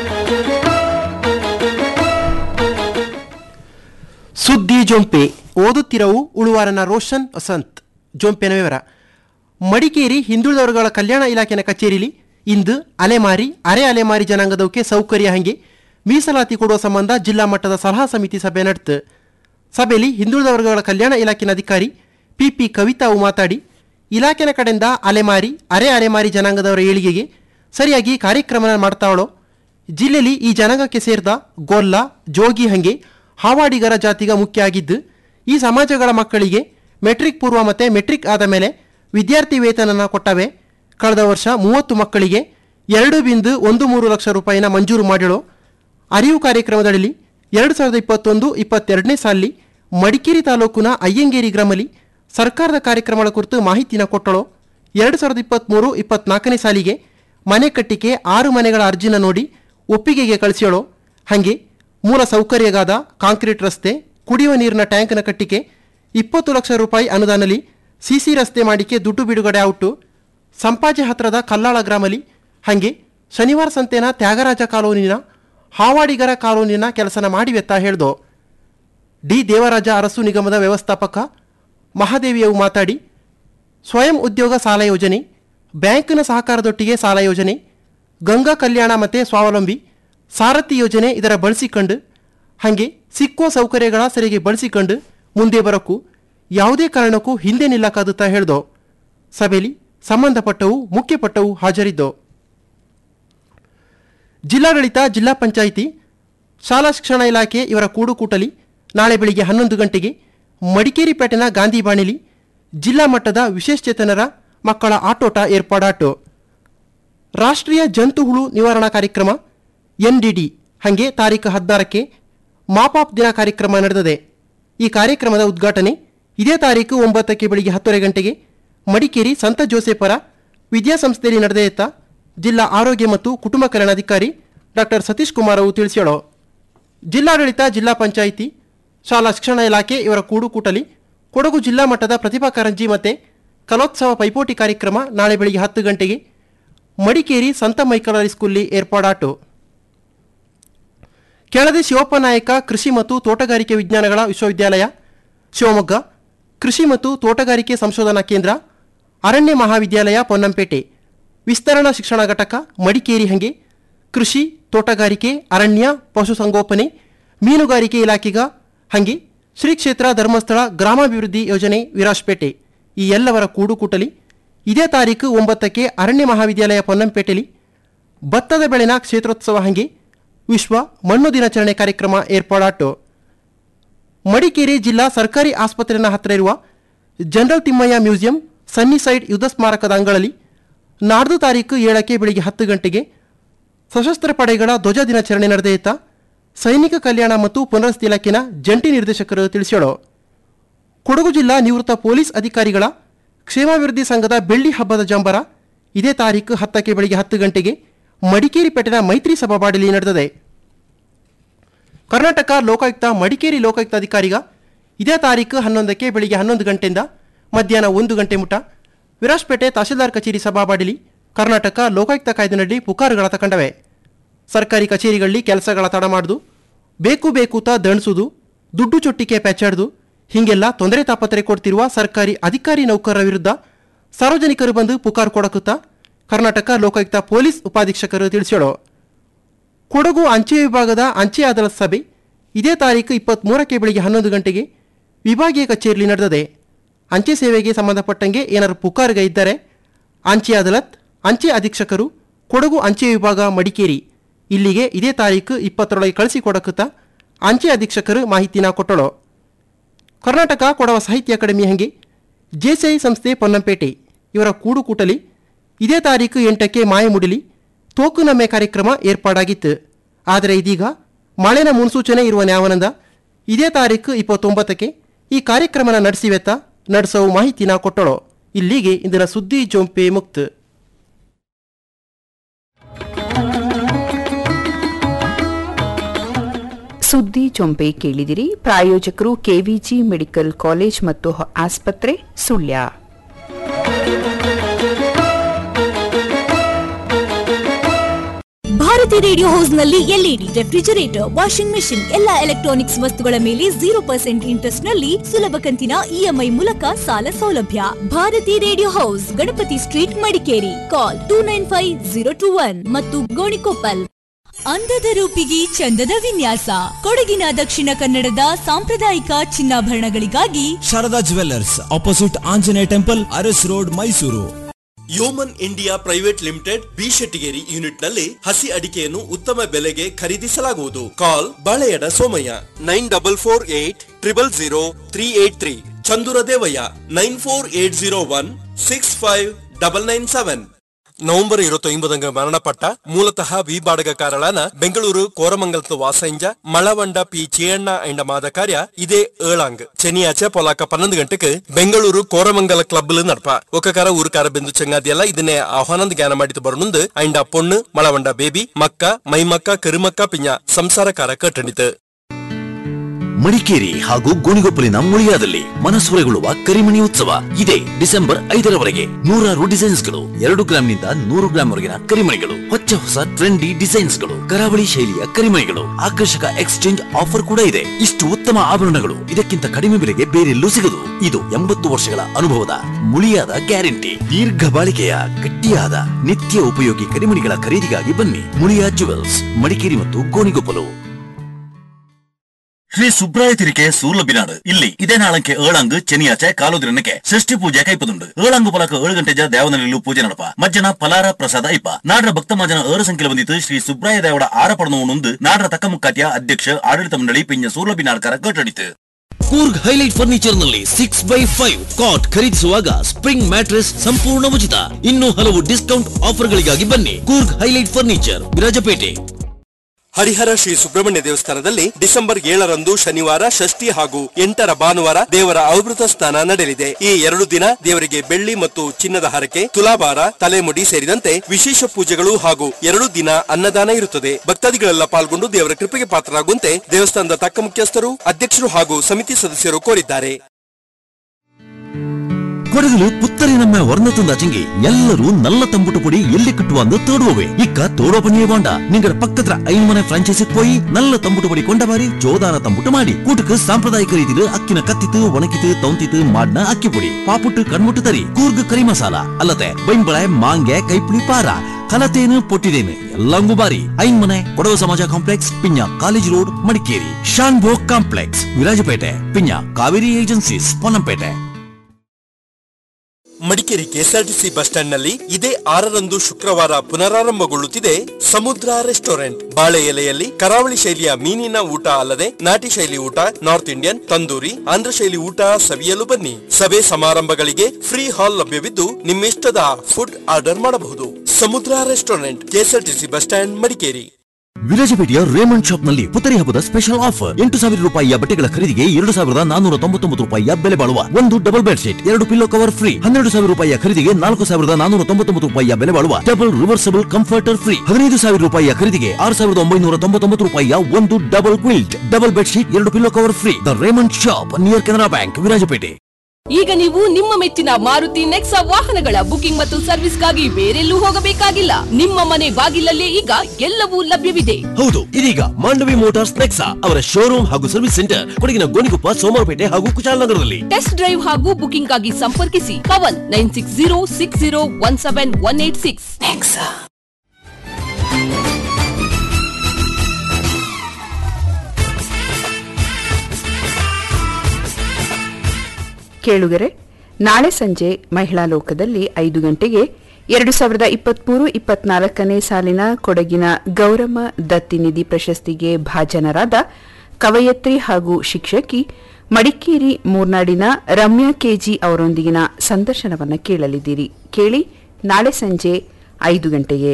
ಸುದ್ದಿ ಜೊಂಪೆ ಓದುತ್ತಿರವು ಉಳುವಾರನ ರೋಷನ್ ವಸಂತ್ ಜೊಂಪೆನ ವಿವರ ಮಡಿಕೇರಿ ಹಿಂದುಳಿದ ವರ್ಗಗಳ ಕಲ್ಯಾಣ ಇಲಾಖೆನ ಕಚೇರಿಲಿ ಇಂದು ಅಲೆಮಾರಿ ಅರೆ ಅಲೆಮಾರಿ ಜನಾಂಗದವಕ್ಕೆ ಸೌಕರ್ಯ ಹಂಗೆ ಮೀಸಲಾತಿ ಕೊಡುವ ಸಂಬಂಧ ಜಿಲ್ಲಾ ಮಟ್ಟದ ಸಲಹಾ ಸಮಿತಿ ಸಭೆ ನಡೆತು ಸಭೆಯಲ್ಲಿ ಹಿಂದುಳಿದ ವರ್ಗಗಳ ಕಲ್ಯಾಣ ಇಲಾಖೆನ ಅಧಿಕಾರಿ ಪಿಪಿ ಕವಿತಾವು ಮಾತಾಡಿ ಇಲಾಖೆನ ಕಡೆಯಿಂದ ಅಲೆಮಾರಿ ಅರೆ ಅಲೆಮಾರಿ ಜನಾಂಗದವರ ಏಳಿಗೆಗೆ ಸರಿಯಾಗಿ ಕಾರ್ಯಕ್ರಮ ಮಾಡ್ತಾವಳೋ ಜಿಲ್ಲೆಯಲ್ಲಿ ಈ ಜನಾಂಗಕ್ಕೆ ಸೇರಿದ ಗೊಲ್ಲ ಜೋಗಿ ಹಂಗೆ ಹಾವಾಡಿಗರ ಜಾತಿಗ ಮುಖ್ಯ ಆಗಿದ್ದು ಈ ಸಮಾಜಗಳ ಮಕ್ಕಳಿಗೆ ಮೆಟ್ರಿಕ್ ಪೂರ್ವ ಮತ್ತು ಮೆಟ್ರಿಕ್ ಆದ ಮೇಲೆ ವಿದ್ಯಾರ್ಥಿ ವೇತನನ ಕೊಟ್ಟವೆ ಕಳೆದ ವರ್ಷ ಮೂವತ್ತು ಮಕ್ಕಳಿಗೆ ಎರಡು ಬಿಂದು ಒಂದು ಮೂರು ಲಕ್ಷ ರೂಪಾಯಿನ ಮಂಜೂರು ಮಾಡಿಳು ಅರಿವು ಕಾರ್ಯಕ್ರಮದಲ್ಲಿ ಎರಡು ಸಾವಿರದ ಇಪ್ಪತ್ತೊಂದು ಇಪ್ಪತ್ತೆರಡನೇ ಸಾಲಿ ಮಡಿಕೇರಿ ತಾಲೂಕಿನ ಅಯ್ಯಂಗೇರಿ ಗ್ರಾಮಲ್ಲಿ ಸರ್ಕಾರದ ಕಾರ್ಯಕ್ರಮಗಳ ಕುರಿತು ಮಾಹಿತಿನ ಕೊಟ್ಟಳು ಎರಡು ಸಾವಿರದ ಇಪ್ಪತ್ತ್ಮೂರು ಇಪ್ಪತ್ನಾಲ್ಕನೇ ಸಾಲಿಗೆ ಮನೆ ಕಟ್ಟಿಗೆ ಆರು ಮನೆಗಳ ಅರ್ಜಿನ ನೋಡಿ ಒಪ್ಪಿಗೆಗೆ ಕಳಿಸ್ಯೋಳು ಹಾಗೆ ಮೂಲ ಸೌಕರ್ಯಗಾದ ಕಾಂಕ್ರೀಟ್ ರಸ್ತೆ ಕುಡಿಯುವ ನೀರಿನ ಟ್ಯಾಂಕ್ನ ಕಟ್ಟಿಗೆ ಇಪ್ಪತ್ತು ಲಕ್ಷ ರೂಪಾಯಿ ಅನುದಾನದಲ್ಲಿ ಸಿಸಿ ರಸ್ತೆ ಮಾಡಿಕೆ ದುಡ್ಡು ಬಿಡುಗಡೆ ಔಟು ಸಂಪಾಜೆ ಹತ್ರದ ಕಲ್ಲಾಳ ಗ್ರಾಮಲಿ ಹಾಗೆ ಶನಿವಾರ ಸಂತೆನ ತ್ಯಾಗರಾಜ ಕಾಲೋನಿನ ಹಾವಾಡಿಗರ ಕಾಲೋನಿನ ಕೆಲಸನ ಮಾಡಿವೆತ್ತ ಹೇಳ್ದೋ ಡಿ ದೇವರಾಜ ಅರಸು ನಿಗಮದ ವ್ಯವಸ್ಥಾಪಕ ಮಹಾದೇವಿಯವು ಮಾತಾಡಿ ಸ್ವಯಂ ಉದ್ಯೋಗ ಸಾಲ ಯೋಜನೆ ಬ್ಯಾಂಕಿನ ಸಹಕಾರದೊಟ್ಟಿಗೆ ಸಾಲ ಯೋಜನೆ ಗಂಗಾ ಕಲ್ಯಾಣ ಮತ್ತು ಸ್ವಾವಲಂಬಿ ಸಾರಥಿ ಯೋಜನೆ ಇದರ ಬಳಸಿಕೊಂಡು ಹಾಗೆ ಸಿಕ್ಕುವ ಸೌಕರ್ಯಗಳ ಸರಿಗೆ ಬಳಸಿಕೊಂಡು ಮುಂದೆ ಬರೋಕ್ಕೂ ಯಾವುದೇ ಕಾರಣಕ್ಕೂ ಹಿಂದೆ ನಿಲ್ಲಕ್ಕಾದುತ್ತಾ ಹೇಳ್ದೋ ಸಭೆಯಲ್ಲಿ ಸಂಬಂಧಪಟ್ಟವು ಮುಖ್ಯಪಟ್ಟವು ಹಾಜರಿದ್ದೋ ಜಿಲ್ಲಾಡಳಿತ ಜಿಲ್ಲಾ ಪಂಚಾಯಿತಿ ಶಾಲಾ ಶಿಕ್ಷಣ ಇಲಾಖೆ ಇವರ ಕೂಡುಕೂಟಲಿ ನಾಳೆ ಬೆಳಿಗ್ಗೆ ಹನ್ನೊಂದು ಗಂಟೆಗೆ ಮಡಿಕೇರಿ ಪೇಟೆನ ಗಾಂಧಿ ಬಾಣಿಲಿ ಜಿಲ್ಲಾ ಮಟ್ಟದ ವಿಶೇಷಚೇತನರ ಮಕ್ಕಳ ಆಟೋಟ ಏರ್ಪಾಡಾಟು ರಾಷ್ಟ್ರೀಯ ಜಂತು ಹುಳು ನಿವಾರಣಾ ಕಾರ್ಯಕ್ರಮ ಎನ್ಡಿಡಿ ಹಾಗೆ ತಾರೀಖು ಹದಿನಾರಕ್ಕೆ ಮಾಪಾಪ್ ದಿನ ಕಾರ್ಯಕ್ರಮ ನಡೆದಿದೆ ಈ ಕಾರ್ಯಕ್ರಮದ ಉದ್ಘಾಟನೆ ಇದೇ ತಾರೀಕು ಒಂಬತ್ತಕ್ಕೆ ಬೆಳಿಗ್ಗೆ ಹತ್ತುವರೆ ಗಂಟೆಗೆ ಮಡಿಕೇರಿ ಸಂತ ಜೋಸೆಫರ ವಿದ್ಯಾಸಂಸ್ಥೆಯಲ್ಲಿ ನಡೆದೆತ್ತ ಜಿಲ್ಲಾ ಆರೋಗ್ಯ ಮತ್ತು ಕುಟುಂಬ ಕಲ್ಯಾಣಾಧಿಕಾರಿ ಡಾಕ್ಟರ್ ಸತೀಶ್ ಕುಮಾರ್ ಅವರು ತಿಳಿಸ್ಯಾಳೋ ಜಿಲ್ಲಾಡಳಿತ ಜಿಲ್ಲಾ ಪಂಚಾಯಿತಿ ಶಾಲಾ ಶಿಕ್ಷಣ ಇಲಾಖೆ ಇವರ ಕೂಡುಕೂಟಲಿ ಕೊಡಗು ಜಿಲ್ಲಾ ಮಟ್ಟದ ಪ್ರತಿಭಾ ಕಾರಂಜಿ ಮತ್ತು ಕಲೋತ್ಸವ ಪೈಪೋಟಿ ಕಾರ್ಯಕ್ರಮ ನಾಳೆ ಬೆಳಿಗ್ಗೆ ಹತ್ತು ಗಂಟೆಗೆ ಮಡಿಕೇರಿ ಸಂತ ಮೈಕಲರಿ ಸ್ಕೂಲ್ಲಿ ಏರ್ಪಾಡಾಟು ಕೆಳದಿ ಶಿವಪ್ಪ ನಾಯಕ ಕೃಷಿ ಮತ್ತು ತೋಟಗಾರಿಕೆ ವಿಜ್ಞಾನಗಳ ವಿಶ್ವವಿದ್ಯಾಲಯ ಶಿವಮೊಗ್ಗ ಕೃಷಿ ಮತ್ತು ತೋಟಗಾರಿಕೆ ಸಂಶೋಧನಾ ಕೇಂದ್ರ ಅರಣ್ಯ ಮಹಾವಿದ್ಯಾಲಯ ಪೊನ್ನಂಪೇಟೆ ವಿಸ್ತರಣಾ ಶಿಕ್ಷಣ ಘಟಕ ಮಡಿಕೇರಿ ಹಂಗೆ ಕೃಷಿ ತೋಟಗಾರಿಕೆ ಅರಣ್ಯ ಪಶುಸಂಗೋಪನೆ ಮೀನುಗಾರಿಕೆ ಇಲಾಖೆಗ ಹಂಗೆ ಶ್ರೀ ಕ್ಷೇತ್ರ ಧರ್ಮಸ್ಥಳ ಗ್ರಾಮಾಭಿವೃದ್ಧಿ ಯೋಜನೆ ವಿರಾಜ್ಪೇಟೆ ಈ ಎಲ್ಲವರ ಕೂಡುಕೂಟಲಿ ಇದೇ ತಾರೀಕು ಒಂಬತ್ತಕ್ಕೆ ಅರಣ್ಯ ಮಹಾವಿದ್ಯಾಲಯ ಪೊನ್ನಂಪೇಟೆಲಿ ಭತ್ತದ ಬೆಳೆನ ಕ್ಷೇತ್ರೋತ್ಸವ ಹಂಗೆ ವಿಶ್ವ ಮಣ್ಣು ದಿನಾಚರಣೆ ಕಾರ್ಯಕ್ರಮ ಏರ್ಪಾಡಾಟು ಮಡಿಕೇರಿ ಜಿಲ್ಲಾ ಸರ್ಕಾರಿ ಆಸ್ಪತ್ರೆನ ಹತ್ತಿರ ಇರುವ ಜನರಲ್ ತಿಮ್ಮಯ್ಯ ಮ್ಯೂಸಿಯಂ ಸನ್ನಿಸೈಡ್ ಯುದ್ಧ ಸ್ಮಾರಕದ ಅಂಗಳಲ್ಲಿ ನಾಡ್ದು ತಾರೀಕು ಏಳಕ್ಕೆ ಬೆಳಿಗ್ಗೆ ಹತ್ತು ಗಂಟೆಗೆ ಸಶಸ್ತ್ರ ಪಡೆಗಳ ಧ್ವಜ ದಿನಾಚರಣೆ ನಡೆದೆಯುತ್ತಾ ಸೈನಿಕ ಕಲ್ಯಾಣ ಮತ್ತು ಪುನರ್ವಸತಿ ಇಲಾಖೆನ ಜಂಟಿ ನಿರ್ದೇಶಕರು ತಿಳಿಸ್ಯಾಳೋ ಕೊಡಗು ಜಿಲ್ಲಾ ನಿವೃತ್ತ ಪೊಲೀಸ್ ಅಧಿಕಾರಿಗಳ ಕ್ಷೇಮಾಭಿವೃದ್ಧಿ ಸಂಘದ ಬೆಳ್ಳಿ ಹಬ್ಬದ ಜಂಬರ ಇದೇ ತಾರೀಕು ಹತ್ತಕ್ಕೆ ಬೆಳಿಗ್ಗೆ ಹತ್ತು ಗಂಟೆಗೆ ಮಡಿಕೇರಿ ಪೇಟೆನ ಮೈತ್ರಿ ಸಭಾಬಾಡಿಲಿ ನಡೆದಿದೆ ಕರ್ನಾಟಕ ಲೋಕಾಯುಕ್ತ ಮಡಿಕೇರಿ ಲೋಕಾಯುಕ್ತ ಅಧಿಕಾರಿಗ ಇದೇ ತಾರೀಕು ಹನ್ನೊಂದಕ್ಕೆ ಬೆಳಿಗ್ಗೆ ಹನ್ನೊಂದು ಗಂಟೆಯಿಂದ ಮಧ್ಯಾಹ್ನ ಒಂದು ಗಂಟೆ ಮುಟ ವಿರಾಜ್ಪೇಟೆ ತಹಶೀಲ್ದಾರ್ ಕಚೇರಿ ಸಭಾಬಾಡಿಲಿ ಕರ್ನಾಟಕ ಲೋಕಾಯುಕ್ತ ಕಾಯ್ದೆನಡಿ ಪುಕಾರುಗಳ ತಕೊಂಡವೆ ಸರ್ಕಾರಿ ಕಚೇರಿಗಳಲ್ಲಿ ಕೆಲಸಗಳ ತಡ ಮಾಡುದು ಬೇಕು ಬೇಕು ತ ದಣಿಸುವುದು ದುಡ್ಡು ಚೊಟ್ಟಿಗೆ ಪೆಚ್ಚಾಡ್ದು ಹೀಗೆಲ್ಲ ತೊಂದರೆ ತಾಪತ್ರೆ ಕೊಡ್ತಿರುವ ಸರ್ಕಾರಿ ಅಧಿಕಾರಿ ನೌಕರರ ವಿರುದ್ಧ ಸಾರ್ವಜನಿಕರು ಬಂದು ಪುಕಾರು ಕೊಡಕುತ್ತಾ ಕರ್ನಾಟಕ ಲೋಕಾಯುಕ್ತ ಪೊಲೀಸ್ ಉಪಾಧೀಕ್ಷಕರು ತಿಳಿಸ್ಯಾಳೋ ಕೊಡಗು ಅಂಚೆ ವಿಭಾಗದ ಅಂಚೆ ಅದಾಲತ್ ಸಭೆ ಇದೇ ತಾರೀಕು ಇಪ್ಪತ್ತ್ಮೂರಕ್ಕೆ ಬೆಳಿಗ್ಗೆ ಹನ್ನೊಂದು ಗಂಟೆಗೆ ವಿಭಾಗೀಯ ಕಚೇರಿಯಲ್ಲಿ ನಡೆದಿದೆ ಅಂಚೆ ಸೇವೆಗೆ ಸಂಬಂಧಪಟ್ಟಂಗೆ ಏನಾರು ಪುಕಾರ್ಗ ಇದ್ದರೆ ಅಂಚೆ ಅದಾಲತ್ ಅಂಚೆ ಅಧೀಕ್ಷಕರು ಕೊಡಗು ಅಂಚೆ ವಿಭಾಗ ಮಡಿಕೇರಿ ಇಲ್ಲಿಗೆ ಇದೇ ತಾರೀಕು ಇಪ್ಪತ್ತರೊಳಗೆ ಕಳಿಸಿಕೊಡಕುತ್ತಾ ಅಂಚೆ ಅಧೀಕ್ಷಕರು ಮಾಹಿತಿನ ಕೊಟ್ಟಳು ಕರ್ನಾಟಕ ಕೊಡವ ಸಾಹಿತ್ಯ ಅಕಾಡೆಮಿ ಹಂಗೆ ಜೆಸಿಐ ಸಂಸ್ಥೆ ಪೊನ್ನಂಪೇಟೆ ಇವರ ಕೂಡುಕೂಟಲಿ ಇದೇ ತಾರೀಕು ಎಂಟಕ್ಕೆ ಮಾಯಮುಡಿಲಿ ತೋಕುನಮ್ಮೆ ಕಾರ್ಯಕ್ರಮ ಏರ್ಪಾಡಾಗಿತ್ತು ಆದರೆ ಇದೀಗ ಮಳೆನ ಮುನ್ಸೂಚನೆ ಇರುವ ನ್ಯಾವನಂದ ಇದೇ ತಾರೀಕು ಇಪ್ಪತ್ತೊಂಬತ್ತಕ್ಕೆ ಈ ಕಾರ್ಯಕ್ರಮನ ನಡೆಸಿವೆತ್ತ ನಡೆಸೋ ಮಾಹಿತಿನ ಕೊಟ್ಟಳು ಇಲ್ಲಿಗೆ ಇಂದಿನ ಸುದ್ದಿ ಜೊಂಪೆ ಮುಕ್ತ ಸುದ್ದಿ ಚೊಂಪೆ ಕೇಳಿದಿರಿ ಪ್ರಾಯೋಜಕರು ಕೆವಿಜಿ ಮೆಡಿಕಲ್ ಕಾಲೇಜ್ ಮತ್ತು ಹ- ಆಸ್ಪತ್ರೆ ಸುಳ್ಯ ಭಾರತಿ ರೇಡಿಯೋ ಹೌಸ್ ನಲ್ಲಿ ಎಲ್ಇಡಿ ರೆಫ್ರಿಜರೇಟರ್ ವಾಷಿಂಗ್ ಮೆಷಿನ್ ಎಲ್ಲಾ ಎಲೆಕ್ಟ್ರಾನಿಕ್ಸ್ ವಸ್ತುಗಳ ಮೇಲೆ ಜೀರೋ ಪರ್ಸೆಂಟ್ ಇಂಟ್ರೆಸ್ಟ್ ನಲ್ಲಿ ಸುಲಭ ಕಂತಿನ ಇಎಂಐ ಮೂಲಕ ಸಾಲ ಸೌಲಭ್ಯ Bharathi radio house Ganapati street Madikeri call two nine five zero two one ಮತ್ತು ಗೋಣಿಕೊಪ್ಪಲ್ ಅಂದದ ರೂಪಿಗೆ ಚಂದದ ವಿನ್ಯಾಸ ಕೊಡಗಿನ ದಕ್ಷಿಣ ಕನ್ನಡದ ಸಾಂಪ್ರದಾಯಿಕ ಚಿನ್ನಾಭರಣಗಳಿಗಾಗಿ Sharada jewellers opposite Anjaneya temple Aras road Mysuru Yeoman India private limited B Shettigeri unit ನಲ್ಲಿ ಹಸಿ ಅಡಿಕೆಯನ್ನು ಉತ್ತಮ ಬೆಲೆಗೆ ಖರೀದಿಸಲಾಗುವುದು call Baleyada Somaiah nine double four eight triple zero three eight three Chandura Devaiah nine four eight zero one six five double nine seven November ഇരുപത്തൊമ്പതംഗ മരണപ്പെട്ട ಮೂಲತಃ ವಿ ಬಾಡಗಕಾರಳಾನ ಬೆಂಗಳೂರು ಕೋರಮಂಗಲದ ವಾಸಂಜ ಮಳವಂಡ ಪಿ ಚೇಯಣ್ಣ ಎಂಡ ಮಾದ ಕಾರ್ಯ ಇದೇ ಏಳಾಂಗ್ ಶನಿಯಾಚೆ ಪೊಲಾಕ ಪನ್ನೊಂದು ಗಂಟೆಗೆ ಬೆಂಗಳೂರು ಕೋರಮಂಗಲ ಕ್ಲಬ್ ನಡಪ ಒಕ್ಕಕಾರ ಊರುಕಾರ ಬೆಂದು ಚಂಗಾದಿಯಲ್ಲ ಇದನ್ನೇ ಆಹ್ವಾನದ ಜ್ಞಾನ ಮಾಡಿತು ಬರನುಂದು ಐಂಡ ಪೊಣ್ಣು ಮಳವಂಡ ಬೇಬಿ ಮಕ್ಕ ಮೈಮಕ್ಕ ಕರುಮಕ್ಕ ಪಿಂಜ ಸಂಸಾರಕಾರ ಕಟ್ಟಣಿತು ಮಡಿಕೇರಿ ಹಾಗೂ ಗೋಣಿಗೊಪ್ಪಲಿನ ಮುಳಿಯಾದಲ್ಲಿ ಮನಸೂರೆಗೊಳ್ಳುವ ಕರಿಮಣಿ ಉತ್ಸವ ಇದೆ ಡಿಸೆಂಬರ್ ಐದರವರೆಗೆ ನೂರಾರು ಡಿಸೈನ್ಸ್ಗಳು ಎರಡು ಗ್ರಾಂನಿಂದ ನೂರು ಗ್ರಾಂ ವರೆಗಿನ ಕರಿಮಣಿಗಳು ಹೊಚ್ಚ ಹೊಸ ಟ್ರೆಂಡಿ ಡಿಸೈನ್ಸ್ಗಳು ಕರಾವಳಿ ಶೈಲಿಯ ಕರಿಮಣಿಗಳು ಆಕರ್ಷಕ ಎಕ್ಸ್ಚೇಂಜ್ ಆಫರ್ ಕೂಡ ಇದೆ ಇಷ್ಟು ಉತ್ತಮ ಆಭರಣಗಳು ಇದಕ್ಕಿಂತ ಕಡಿಮೆ ಬೆಲೆಗೆ ಬೇರೆಲ್ಲೂ ಸಿಗದು ಇದು ಎಂಬತ್ತು ವರ್ಷಗಳ ಅನುಭವದ ಮುಳಿಯಾದ ಗ್ಯಾರಂಟಿ ದೀರ್ಘ ಬಾಳಿಕೆಯ ಗಟ್ಟಿಯಾದ ನಿತ್ಯ ಉಪಯೋಗಿ ಕರಿಮಣಿಗಳ ಖರೀದಿಗಾಗಿ ಬನ್ನಿ ಮುಳಿಯಾ ಜುವೆಲ್ಸ್ ಮಡಿಕೇರಿ ಮತ್ತು ಗೋಣಿಗೊಪ್ಪಲು ಶ್ರೀ ಸುಬ್ರಾಯ ತಿರಿಕೆ ಸೂರ್ಲಬಿನಾಡು ಇಲ್ಲಿ ಇದೇ ನಾಳಂಕೆ ಏಳಂಗ್ ಚೆನ್ನಿಯಾಚೆ ಕಾಲುದಿರನಕ್ಕೆ ಷಷ್ಠಿ ಪೂಜೆ ಕೈಪದುಂಡು ಏಳಂಗ್ ಪಲಕ ಏಳು ಗಂಟೆಜ ದೇವನಲ್ಲಿಲು ಪೂಜೆ ನಡಪ ಮಜ್ಜನ ಫಲಾರ ಪ್ರಸಾದ ಇಪ್ಪ ನಾಡ್ರ ಭಕ್ತ ಮಾಜನ ಏಳು ಸಂಖ್ಯೆ ಬಂದಿತ್ತು ಶ್ರೀ ಸುಬ್ರಾಯ ದೇವಡ ಆರಪಡನವನೊಂದು ನಾಡ್ರ ತಕ್ಕ ಮುಕ್ಕಾಟಿಯ ಅಧ್ಯಕ್ಷ ಆಡಳಿತ ಮಂಡಳಿ ಪಿಂಜ ಸೂರ್ಲಬಿನಾಡ್ಕರ ಕಟ್ಟಡಿತು ಕೂರ್ಗ್ ಹೈಲೈಟ್ ಫರ್ನಿಚರ್ ನಲ್ಲಿ ಸಿಕ್ಸ್ ಬೈ ಫೈವ್ ಕಾಟ್ ಖರೀದಿಸುವಾಗ ಸ್ಪ್ರಿಂಗ್ ಮ್ಯಾಟ್ರೆಸ್ ಸಂಪೂರ್ಣ ಉಚಿತ ಇನ್ನು ಹಲವು ಡಿಸ್ಕೌಂಟ್ ಆಫರ್ಗಳಿಗಾಗಿ ಬನ್ನಿ ಕೂರ್ಗ್ ಹೈಲೈಟ್ ಫರ್ನಿಚರ್ ವಿರಾಜಪೇಟೆ ಹರಿಹರ ಶ್ರೀ ಸುಬ್ರಹ್ಮಣ್ಯ ದೇವಸ್ಥಾನದಲ್ಲಿ ಡಿಸೆಂಬರ್ ಏಳರಂದು ಶನಿವಾರ ಷಷ್ಠಿ ಹಾಗೂ ಎಂಟರ ಭಾನುವಾರ ದೇವರ ಅವಭೃತ ಸ್ನಾನ ನಡೆಯಲಿದೆ ಈ ಎರಡು ದಿನ ದೇವರಿಗೆ ಬೆಳ್ಳಿ ಮತ್ತು ಚಿನ್ನದ ಹರಕೆ ತುಲಾಭಾರ ತಲೆಮುಡಿ ಸೇರಿದಂತೆ ವಿಶೇಷ ಪೂಜೆಗಳು ಹಾಗೂ ಎರಡು ದಿನ ಅನ್ನದಾನ ಇರುತ್ತದೆ ಭಕ್ತಾದಿಗಳೆಲ್ಲ ಪಾಲ್ಗೊಂಡು ದೇವರ ಕೃಪೆಗೆ ಪಾತ್ರರಾಗುವಂತೆ ದೇವಸ್ಥಾನದ ತಕ್ಕ ಮುಖ್ಯಸ್ಥರು ಅಧ್ಯಕ್ಷರು ಹಾಗೂ ಸಮಿತಿ ಸದಸ್ಯರು ಕೋರಿದ್ದಾರೆ ಕೊಡಗಲು ಪುತ್ತರಿ ನಮ್ಮ ವರ್ಣತುಂದ ಚಂಗಿ ಎಲ್ಲರೂ ನಲ್ಲ ತಂಬುಟು பொடி ಎಲ್ಲಿ ಕಟ್ಟುವ ಅಂದು ತೋಡುವವೆ ಇಕ್ಕ ತೋಡೋ ಪಣಿಯ ಬಾಂಡ ನಿಂಗಡ ಪಕ್ಕದ ಐನ್ಮನೆ ಫ್ರಾಂಚೈಸಿ போய் நல்ல ತಂಬುಟು பொடி கொண்ட ಬಾರಿ ಜೋದಾನ ತಂಬುಟು ಮಾಡಿ ಕೂಟಕ್ಕೆ ಸಾಂಪ್ರದಾಯಿಕ ರೀತಿಲು ಅಕ್ಕಿನ ಕತ್ತಿತು ಒಣಕಿತು ತೌಂತಿತು ಮಾಡ್ನ ಅಕ್ಕಿ ಪುಡಿ ಪಾಪುಟ್ಟು ಕಣ್ಮುಟ್ಟು ತರಿ ಕೂರ್ಗ್ ಕರಿ ಮಸಾಲ ಅಲ್ಲದೆ ಬೈಂಬಳೆ ಮಾಂಗೆ ಕೈಪುಳಿ ಪಾರ ಕಲತೇನು ಪೊಟ್ಟಿದೇನು ಎಲ್ಲಂಗೂ ಬಾರಿ ಐನ್ಮನೆ ಕೊಡವ ಸಮಾಜ ಕಾಂಪ್ಲೆಕ್ಸ್ ಪಿಂಜ college road Madikeri Shan Bhog complex Virajpet ಪಿಂಜ Kaveri agencies Ponnampet Madikeri KSRTC bus stand ನಲ್ಲಿ ಇದೇ ಆರರಂದು ಶುಕ್ರವಾರ ಪುನರಾರಂಭಗೊಳ್ಳುತ್ತಿದೆ ಸಮುದ್ರ ರೆಸ್ಟೋರೆಂಟ್ ಬಾಳೆ ಎಲೆಯಲ್ಲಿ ಕರಾವಳಿ ಶೈಲಿಯ ಮೀನಿನ ಊಟ ಅಲ್ಲದೆ ನಾಟಿ ಶೈಲಿ ಊಟ ನಾರ್ತ್ ಇಂಡಿಯನ್ ತಂದೂರಿ ಆಂಧ್ರ ಶೈಲಿ ಊಟ ಸವಿಯಲು ಬನ್ನಿ ಸಭೆ ಸಮಾರಂಭಗಳಿಗೆ ಫ್ರೀ ಹಾಲ್ ಲಭ್ಯವಿದ್ದು ನಿಮ್ಮಿಷ್ಟದ ಫುಡ್ ಆರ್ಡರ್ ಮಾಡಬಹುದು Samudra restaurant KSRTC bus stand Madikeri ವಿರಾಜಪೇಟೆಯ ರೇಮಂಡ್ ಶಾಪ್ ನಲ್ಲಿ ಪುತ್ತರಿ ಹಬ್ಬದ ಸ್ಪೆಷಲ್ ಆಫರ್ ಎಂಟು ಸಾವಿರ ರೂಪಾಯಿಯ ಬಟ್ಟೆಗಳ ಖರೀದಿಗೆ ಎರಡು ಸಾವಿರದ ನಾನೂರ ತೊಂಬತ್ತೊಂಬತ್ತು ರೂಪಾಯಿಯ ಬೆಲೆ ಬಾಳುವ ಒಂದು ಡಬಲ್ ಬೆಡ್ ಶೀಟ್ ಎರಡು ಪಿಲ್ಲೋ ಕವರ್ ಫ್ರೀ ಹನ್ನೆರಡು ಸಾವಿರ ರೂಪಾಯಿಯ ಖರೀದಿಗೆ ನಾಲ್ಕು ಸಾವಿರದ ನಾನೂರ ತೊಂಬತ್ತೊಂಬತ್ತು ರೂಪಾಯಿಯ ಬೆಲೆ ಬಾಳುವ ಡಬಲ್ ರಿವರ್ಸಬಲ್ ಕಂಫರ್ಟರ್ ಫ್ರೀ ಹದಿನೈದು ಸಾವಿರ ರೂಪಾಯಿಯ ಖರೀದಿಗೆ ಆರು ಸಾವಿರದ ಒಂಬೈನೂರ ತೊಂಬತ್ತೊಂಬತ್ತು ರೂಪಾಯಿಯ ಒಂದು double quilt double bed sheet ಎರಡು pillow cover free the Raymond shop near Canara bank Virajpet ಈಗ ನೀವು ನಿಮ್ಮ ಮೆಚ್ಚಿನ ಮಾರುತಿ ನೆಕ್ಸಾ ವಾಹನಗಳ ಬುಕಿಂಗ್ ಮತ್ತು ಸರ್ವಿಸ್ಗಾಗಿ ಬೇರೆಲ್ಲೂ ಹೋಗಬೇಕಾಗಿಲ್ಲ ನಿಮ್ಮ ಮನೆ ಬಾಗಿಲಲ್ಲೇ ಈಗ ಎಲ್ಲವೂ ಲಭ್ಯವಿದೆ ಹೌದು ಇದೀಗ ಮಾಂಡವಿ ಮೋಟಾರ್ಸ್ ನೆಕ್ಸಾ ಅವರ ಶೋರೂಮ್ ಹಾಗೂ ಸರ್ವಿಸ್ ಸೆಂಟರ್ ಕೊಡಗಿನ ಗೋಣಿಕೊಪ್ಪ ಸೋಮವಾರಪೇಟೆ ಹಾಗೂ ಕುಶಾಲನಗರದಲ್ಲಿ ಟೆಸ್ಟ್ ಡ್ರೈವ್ ಹಾಗೂ ಬುಕಿಂಗ್ ಆಗಿ ಸಂಪರ್ಕಿಸಿ Pavan nine six zero six zero one seven one eight six ಕೇಳುಗರೆ ನಾಳೆ ಸಂಜೆ ಮಹಿಳಾ ಲೋಕದಲ್ಲಿ ಐದು ಗಂಟೆಗೆ ಎರಡು ಸಾವಿರದ ಇಪ್ಪತ್ಮೂರು ಇಪ್ಪತ್ನಾಲ್ಕನೇ ಸಾಲಿನ ಕೊಡಗಿನ ಗೌರಮ್ಮ ದತ್ತಿನಿಧಿ ಪ್ರಶಸ್ತಿಗೆ ಭಾಜನರಾದ ಕವಯತ್ರಿ ಹಾಗೂ ಶಿಕ್ಷಕಿ ಮಡಿಕೇರಿ ಮೂರ್ನಾಡಿನ ರಮ್ಯಾ ಕೆಜಿ ಅವರೊಂದಿಗಿನ ಸಂದರ್ಶನವನ್ನು ಕೇಳಲಿದ್ದೀರಿ ಕೇಳಿ ನಾಳೆ ಸಂಜೆ ಐದು ಗಂಟೆಗೆ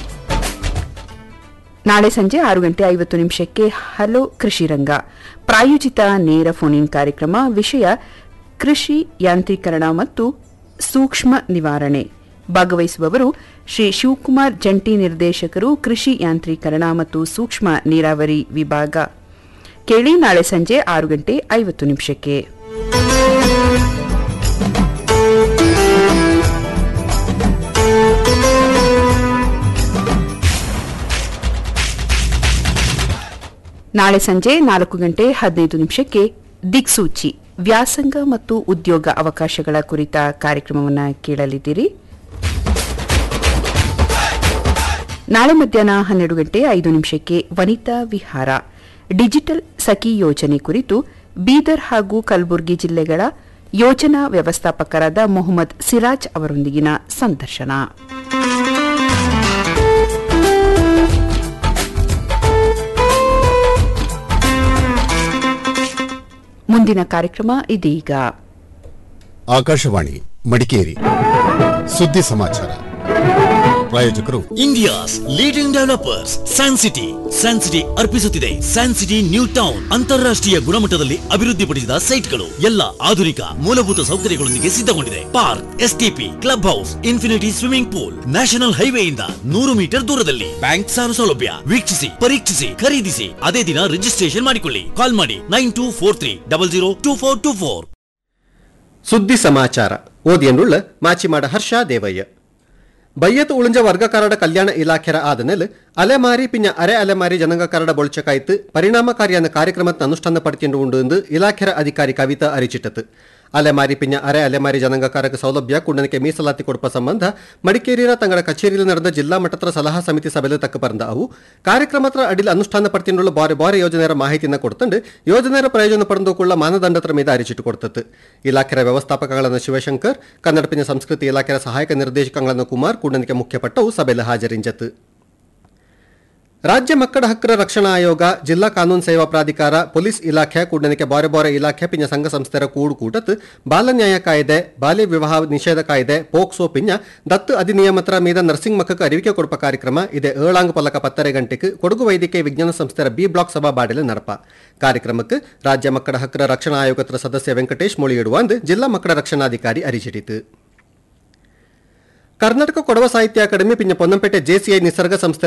ನಾಳೆ ಸಂಜೆ ಆರು ಗಂಟೆ ಐವತ್ತು ನಿಮಿಷಕ್ಕೆ ಹಲೋ ಕೃಷಿ ರಂಗ ಪ್ರಾಯೋಜಿತ ನೇರ ಫೋನ್ ಇನ್ ಕಾರ್ಯಕ್ರಮ ವಿಷಯ ಕೃಷಿ ಯಾಂತ್ರೀಕರಣ ಮತ್ತು ಸೂಕ್ಷ್ಮ ನಿವಾರಣೆ ಭಾಗವಹಿಸುವವರು ಶ್ರೀ ಶಿವಕುಮಾರ್ ಜಂಟಿ ನಿರ್ದೇಶಕರು ಕೃಷಿ ಯಾಂತ್ರೀಕರಣ ಮತ್ತು ಸೂಕ್ಷ್ಮ ನೀರಾವರಿ ವಿಭಾಗ ಕೇಳಿ ನಾಳೆ ಸಂಜೆ ಆರು ಗಂಟೆ ಐವತ್ತು ನಿಮಿಷಕ್ಕೆ ನಾಳೆ ಸಂಜೆ ನಾಲ್ಕು ಗಂಟೆ ಹದಿನೈದು ನಿಮಿಷಕ್ಕೆ ದಿಕ್ಸೂಚಿ ವ್ಯಾಸಂಗ ಮತ್ತು ಉದ್ಯೋಗ ಅವಕಾಶಗಳ ಕುರಿತ ಕಾರ್ಯಕ್ರಮವನ್ನು ಕೇಳಲಿದ್ದೀರಿ ನಾಳೆ ಮಧ್ಯಾಹ್ನ ಹನ್ನೆರಡು ಗಂಟೆ ಐದು ನಿಮಿಷಕ್ಕೆ ವನಿತಾ ವಿಹಾರ ಡಿಜಿಟಲ್ ಸಖಿ ಯೋಜನೆ ಕುರಿತು ಬೀದರ್ ಹಾಗೂ ಕಲಬುರಗಿ ಜಿಲ್ಲೆಗಳ ಯೋಜನಾ ವ್ಯವಸ್ಥಾಪಕರಾದ ಮೊಹಮ್ಮದ್ ಸಿರಾಜ್ ಅವರೊಂದಿಗಿನ ಸಂದರ್ಶನ ಮುಂದಿನ ಕಾರ್ಯಕ್ರಮ ಇದೀಗ ಆಕಾಶವಾಣಿ ಮಡಿಕೇರಿ ಸುದ್ದಿ ಸಮಾಚಾರ ಪ್ರಾಯೋಜಕರು India's leading developers San city San city ಅರ್ಪಿಸುತ್ತಿದೆ ಸ್ಯಾನ್ ಸಿಟಿ ನ್ಯೂ ಟೌನ್ ಅಂತಾರಾಷ್ಟ್ರೀಯ ಗುಣಮಟ್ಟದಲ್ಲಿ ಅಭಿವೃದ್ಧಿಪಡಿಸಿದ ಸೈಟ್ಗಳು ಎಲ್ಲ ಆಧುನಿಕ ಮೂಲಭೂತ ಸೌಕರ್ಯಗಳೊಂದಿಗೆ ಸಿದ್ಧಗೊಂಡಿದೆ park STP club house infinity swimming pool national ಹೈವೇಯಿಂದ ನೂರು ಮೀಟರ್ ದೂರದಲ್ಲಿ ಬ್ಯಾಂಕ್ ಸಾಲ ಸೌಲಭ್ಯ ವೀಕ್ಷಿಸಿ ಪರೀಕ್ಷಿಸಿ ಖರೀದಿಸಿ ಅದೇ ದಿನ ರಿಜಿಸ್ಟ್ರೇಷನ್ ಮಾಡಿಕೊಳ್ಳಿ ಕಾಲ್ ಮಾಡಿ nine two four three double zero two four two four ಸುದ್ದಿ ಸಮಾಚಾರ ಓದಿಯನ್ನುಳ್ಳ ಮಾಚಿಮಾಡ ಹರ್ಷ ದೇವಯ್ಯ ಬಯ್ಯತ್ ಉಳಿಂಜ ವರ್ಗಕಾರಡ ಕಲ್ಯಾಣ ಇಲಾಖೆರ ಆದನೆಲ್ ಅಲೆಮಾರಿ ಪಿಂಜ ಅರೆ ಅಲೆಮಾರಿ ಜನಾಂಗಕಾರಡ ಬೊಳ್ಚಕಾಯ್ತು ಪರಿಣಾಮಕಾರಿಯಾದ ಕಾರ್ಯಕ್ರಮத்தை ಅನುಷ್ಠಾನಪಡಿಸಿಕೊಂಡು ಉಂಡು ಎಂದು ಇಲಾಖೆರ ಅಧಿಕಾರಿ ಕವಿತಾ ಅರಿಚಿಟ್ಟತು ಅಲೆಮಾರಿ ಪಿಂಜ ಅರೆ ಅಲೆಮಾರಿ ಜನಾಂಗಕಾರಕ ಸೌಲಭ್ಯ ಕುಂಡನಕ್ಕೆ ಮೀಸಲಾತಿ ಕೊಡುವ ಸಂಬಂಧ ಮಡಿಕೇರಿಯ ತಂಗಡ ಕಚೇರಿಯಲ್ಲಿ ನಡೆದ ಜಿಲ್ಲಾ ಮಟ್ಟದ ಸಲಹಾ ಸಮಿತಿ ಸಭೆಯಲ್ಲಿ ತಕ್ಕ ಬಂದ ಅವು ಕಾರ್ಯಕ್ರಮದ ಅಡಿಲ್ ಅನುಷ್ಠಾನ ಪಡ್ತಿಂಡುಳ್ಳ ಬಾರಿ ಬಾರಿ ಯೋಜನೆಯ ಮಾಹಿತಿಯನ್ನು ಕೊಡ್ತಂಡು ಯೋಜನೆಯ ಪ್ರಯೋಜನ ಪಡೆದುಕೊಳ್ಳ ಮಾನದಂಡದ ಮೇಲೆ ಅರಿಚಿಟ್ಟು ಕೊಡ್ತತ್ತು ಇಲಾಖೆಯ ವ್ಯವಸ್ಥಾಪಕಗಳಾದ ಶಿವಶಂಕರ್ ಕನ್ನಡ ಪಿಂಜ ಸಂಸ್ಕೃತಿ ಇಲಾಖೆಯ ಸಹಾಯಕ ನಿರ್ದೇಶಕಗಳಾದ ಕುಮಾರ್ ಕುಂಡನಿಕೆ ಮುಖ್ಯಪಟ್ಟವು ಸಭೆಯಲ್ಲಿ ಹಾಜರಿಂಜತ್ತು ರಾಜ್ಯ ಮಕ್ಕಳ ಹಕ್ಕರ ರಕ್ಷಣಾ ಆಯೋಗ ಜಿಲ್ಲಾ ಕಾನೂನು ಸೇವಾ ಪ್ರಾಧಿಕಾರ ಪೊಲೀಸ್ ಇಲಾಖೆ ಕೂಡನಿಕೆ ಬಾರೆ ಬಾರೆ ಇಲಾಖೆ ಪಿಂಜ ಸಂಘ ಸಂಸ್ಥೆರ ಕೂಡು ಕೂಟತ್ ಬಾಲ ನ್ಯಾಯ ಕಾಯ್ದೆ ಬಾಲ್ಯ ವಿವಾಹ ನಿಷೇಧ ಕಾಯ್ದೆ ಪೋಕ್ಸೋ ಪಿಂಜ ದತ್ತು ಅಧಿನಿಯಮತರ ಮೀದ ನರ್ಸಿಂಗ್ ಮಕ್ಕಕ್ಕೆ ಅರಿವಿಕೆ ಕೊಡುವ ಕಾರ್ಯಕ್ರಮ ಇದೆ ಏಳಾಂಗ ಪಲಕ ಪತ್ತರೆ ಗಂಟೆಗೆ ಕೊಡಗು ವೈದ್ಯಕೀಯ ವಿಜ್ಞಾನ ಸಂಸ್ಥೆರ ಬಿ ಬ್ಲಾಕ್ ಸಭಾ ಬಾಡೆಲೆ ನಡಪ ಕಾರ್ಯಕ್ರಮಕ್ಕೆ ರಾಜ್ಯ ಮಕ್ಕಳ ಹಕ್ಕರ ರಕ್ಷಣಾ ಆಯೋಗದ ಸದಸ್ಯ ವೆಂಕಟೇಶ್ ಮೊಳಿಯಿಡುವಂದು ಜಿಲ್ಲಾ ಮಕ್ಕಳ ರಕ್ಷಣಾಧಿಕಾರಿ ಅರಿಚಿಡಿತು ಕರ್ನಾಟಕ ಕೊಡವ ಸಾಹಿತ್ಯ ಅಕಾಡೆಮಿ ಪಿಂಜ ಪೊನ್ನಂಪೇಟೆ ಜೆಸಿಐ ನಿಸರ್ಗ ಸಂಸ್ಥೆ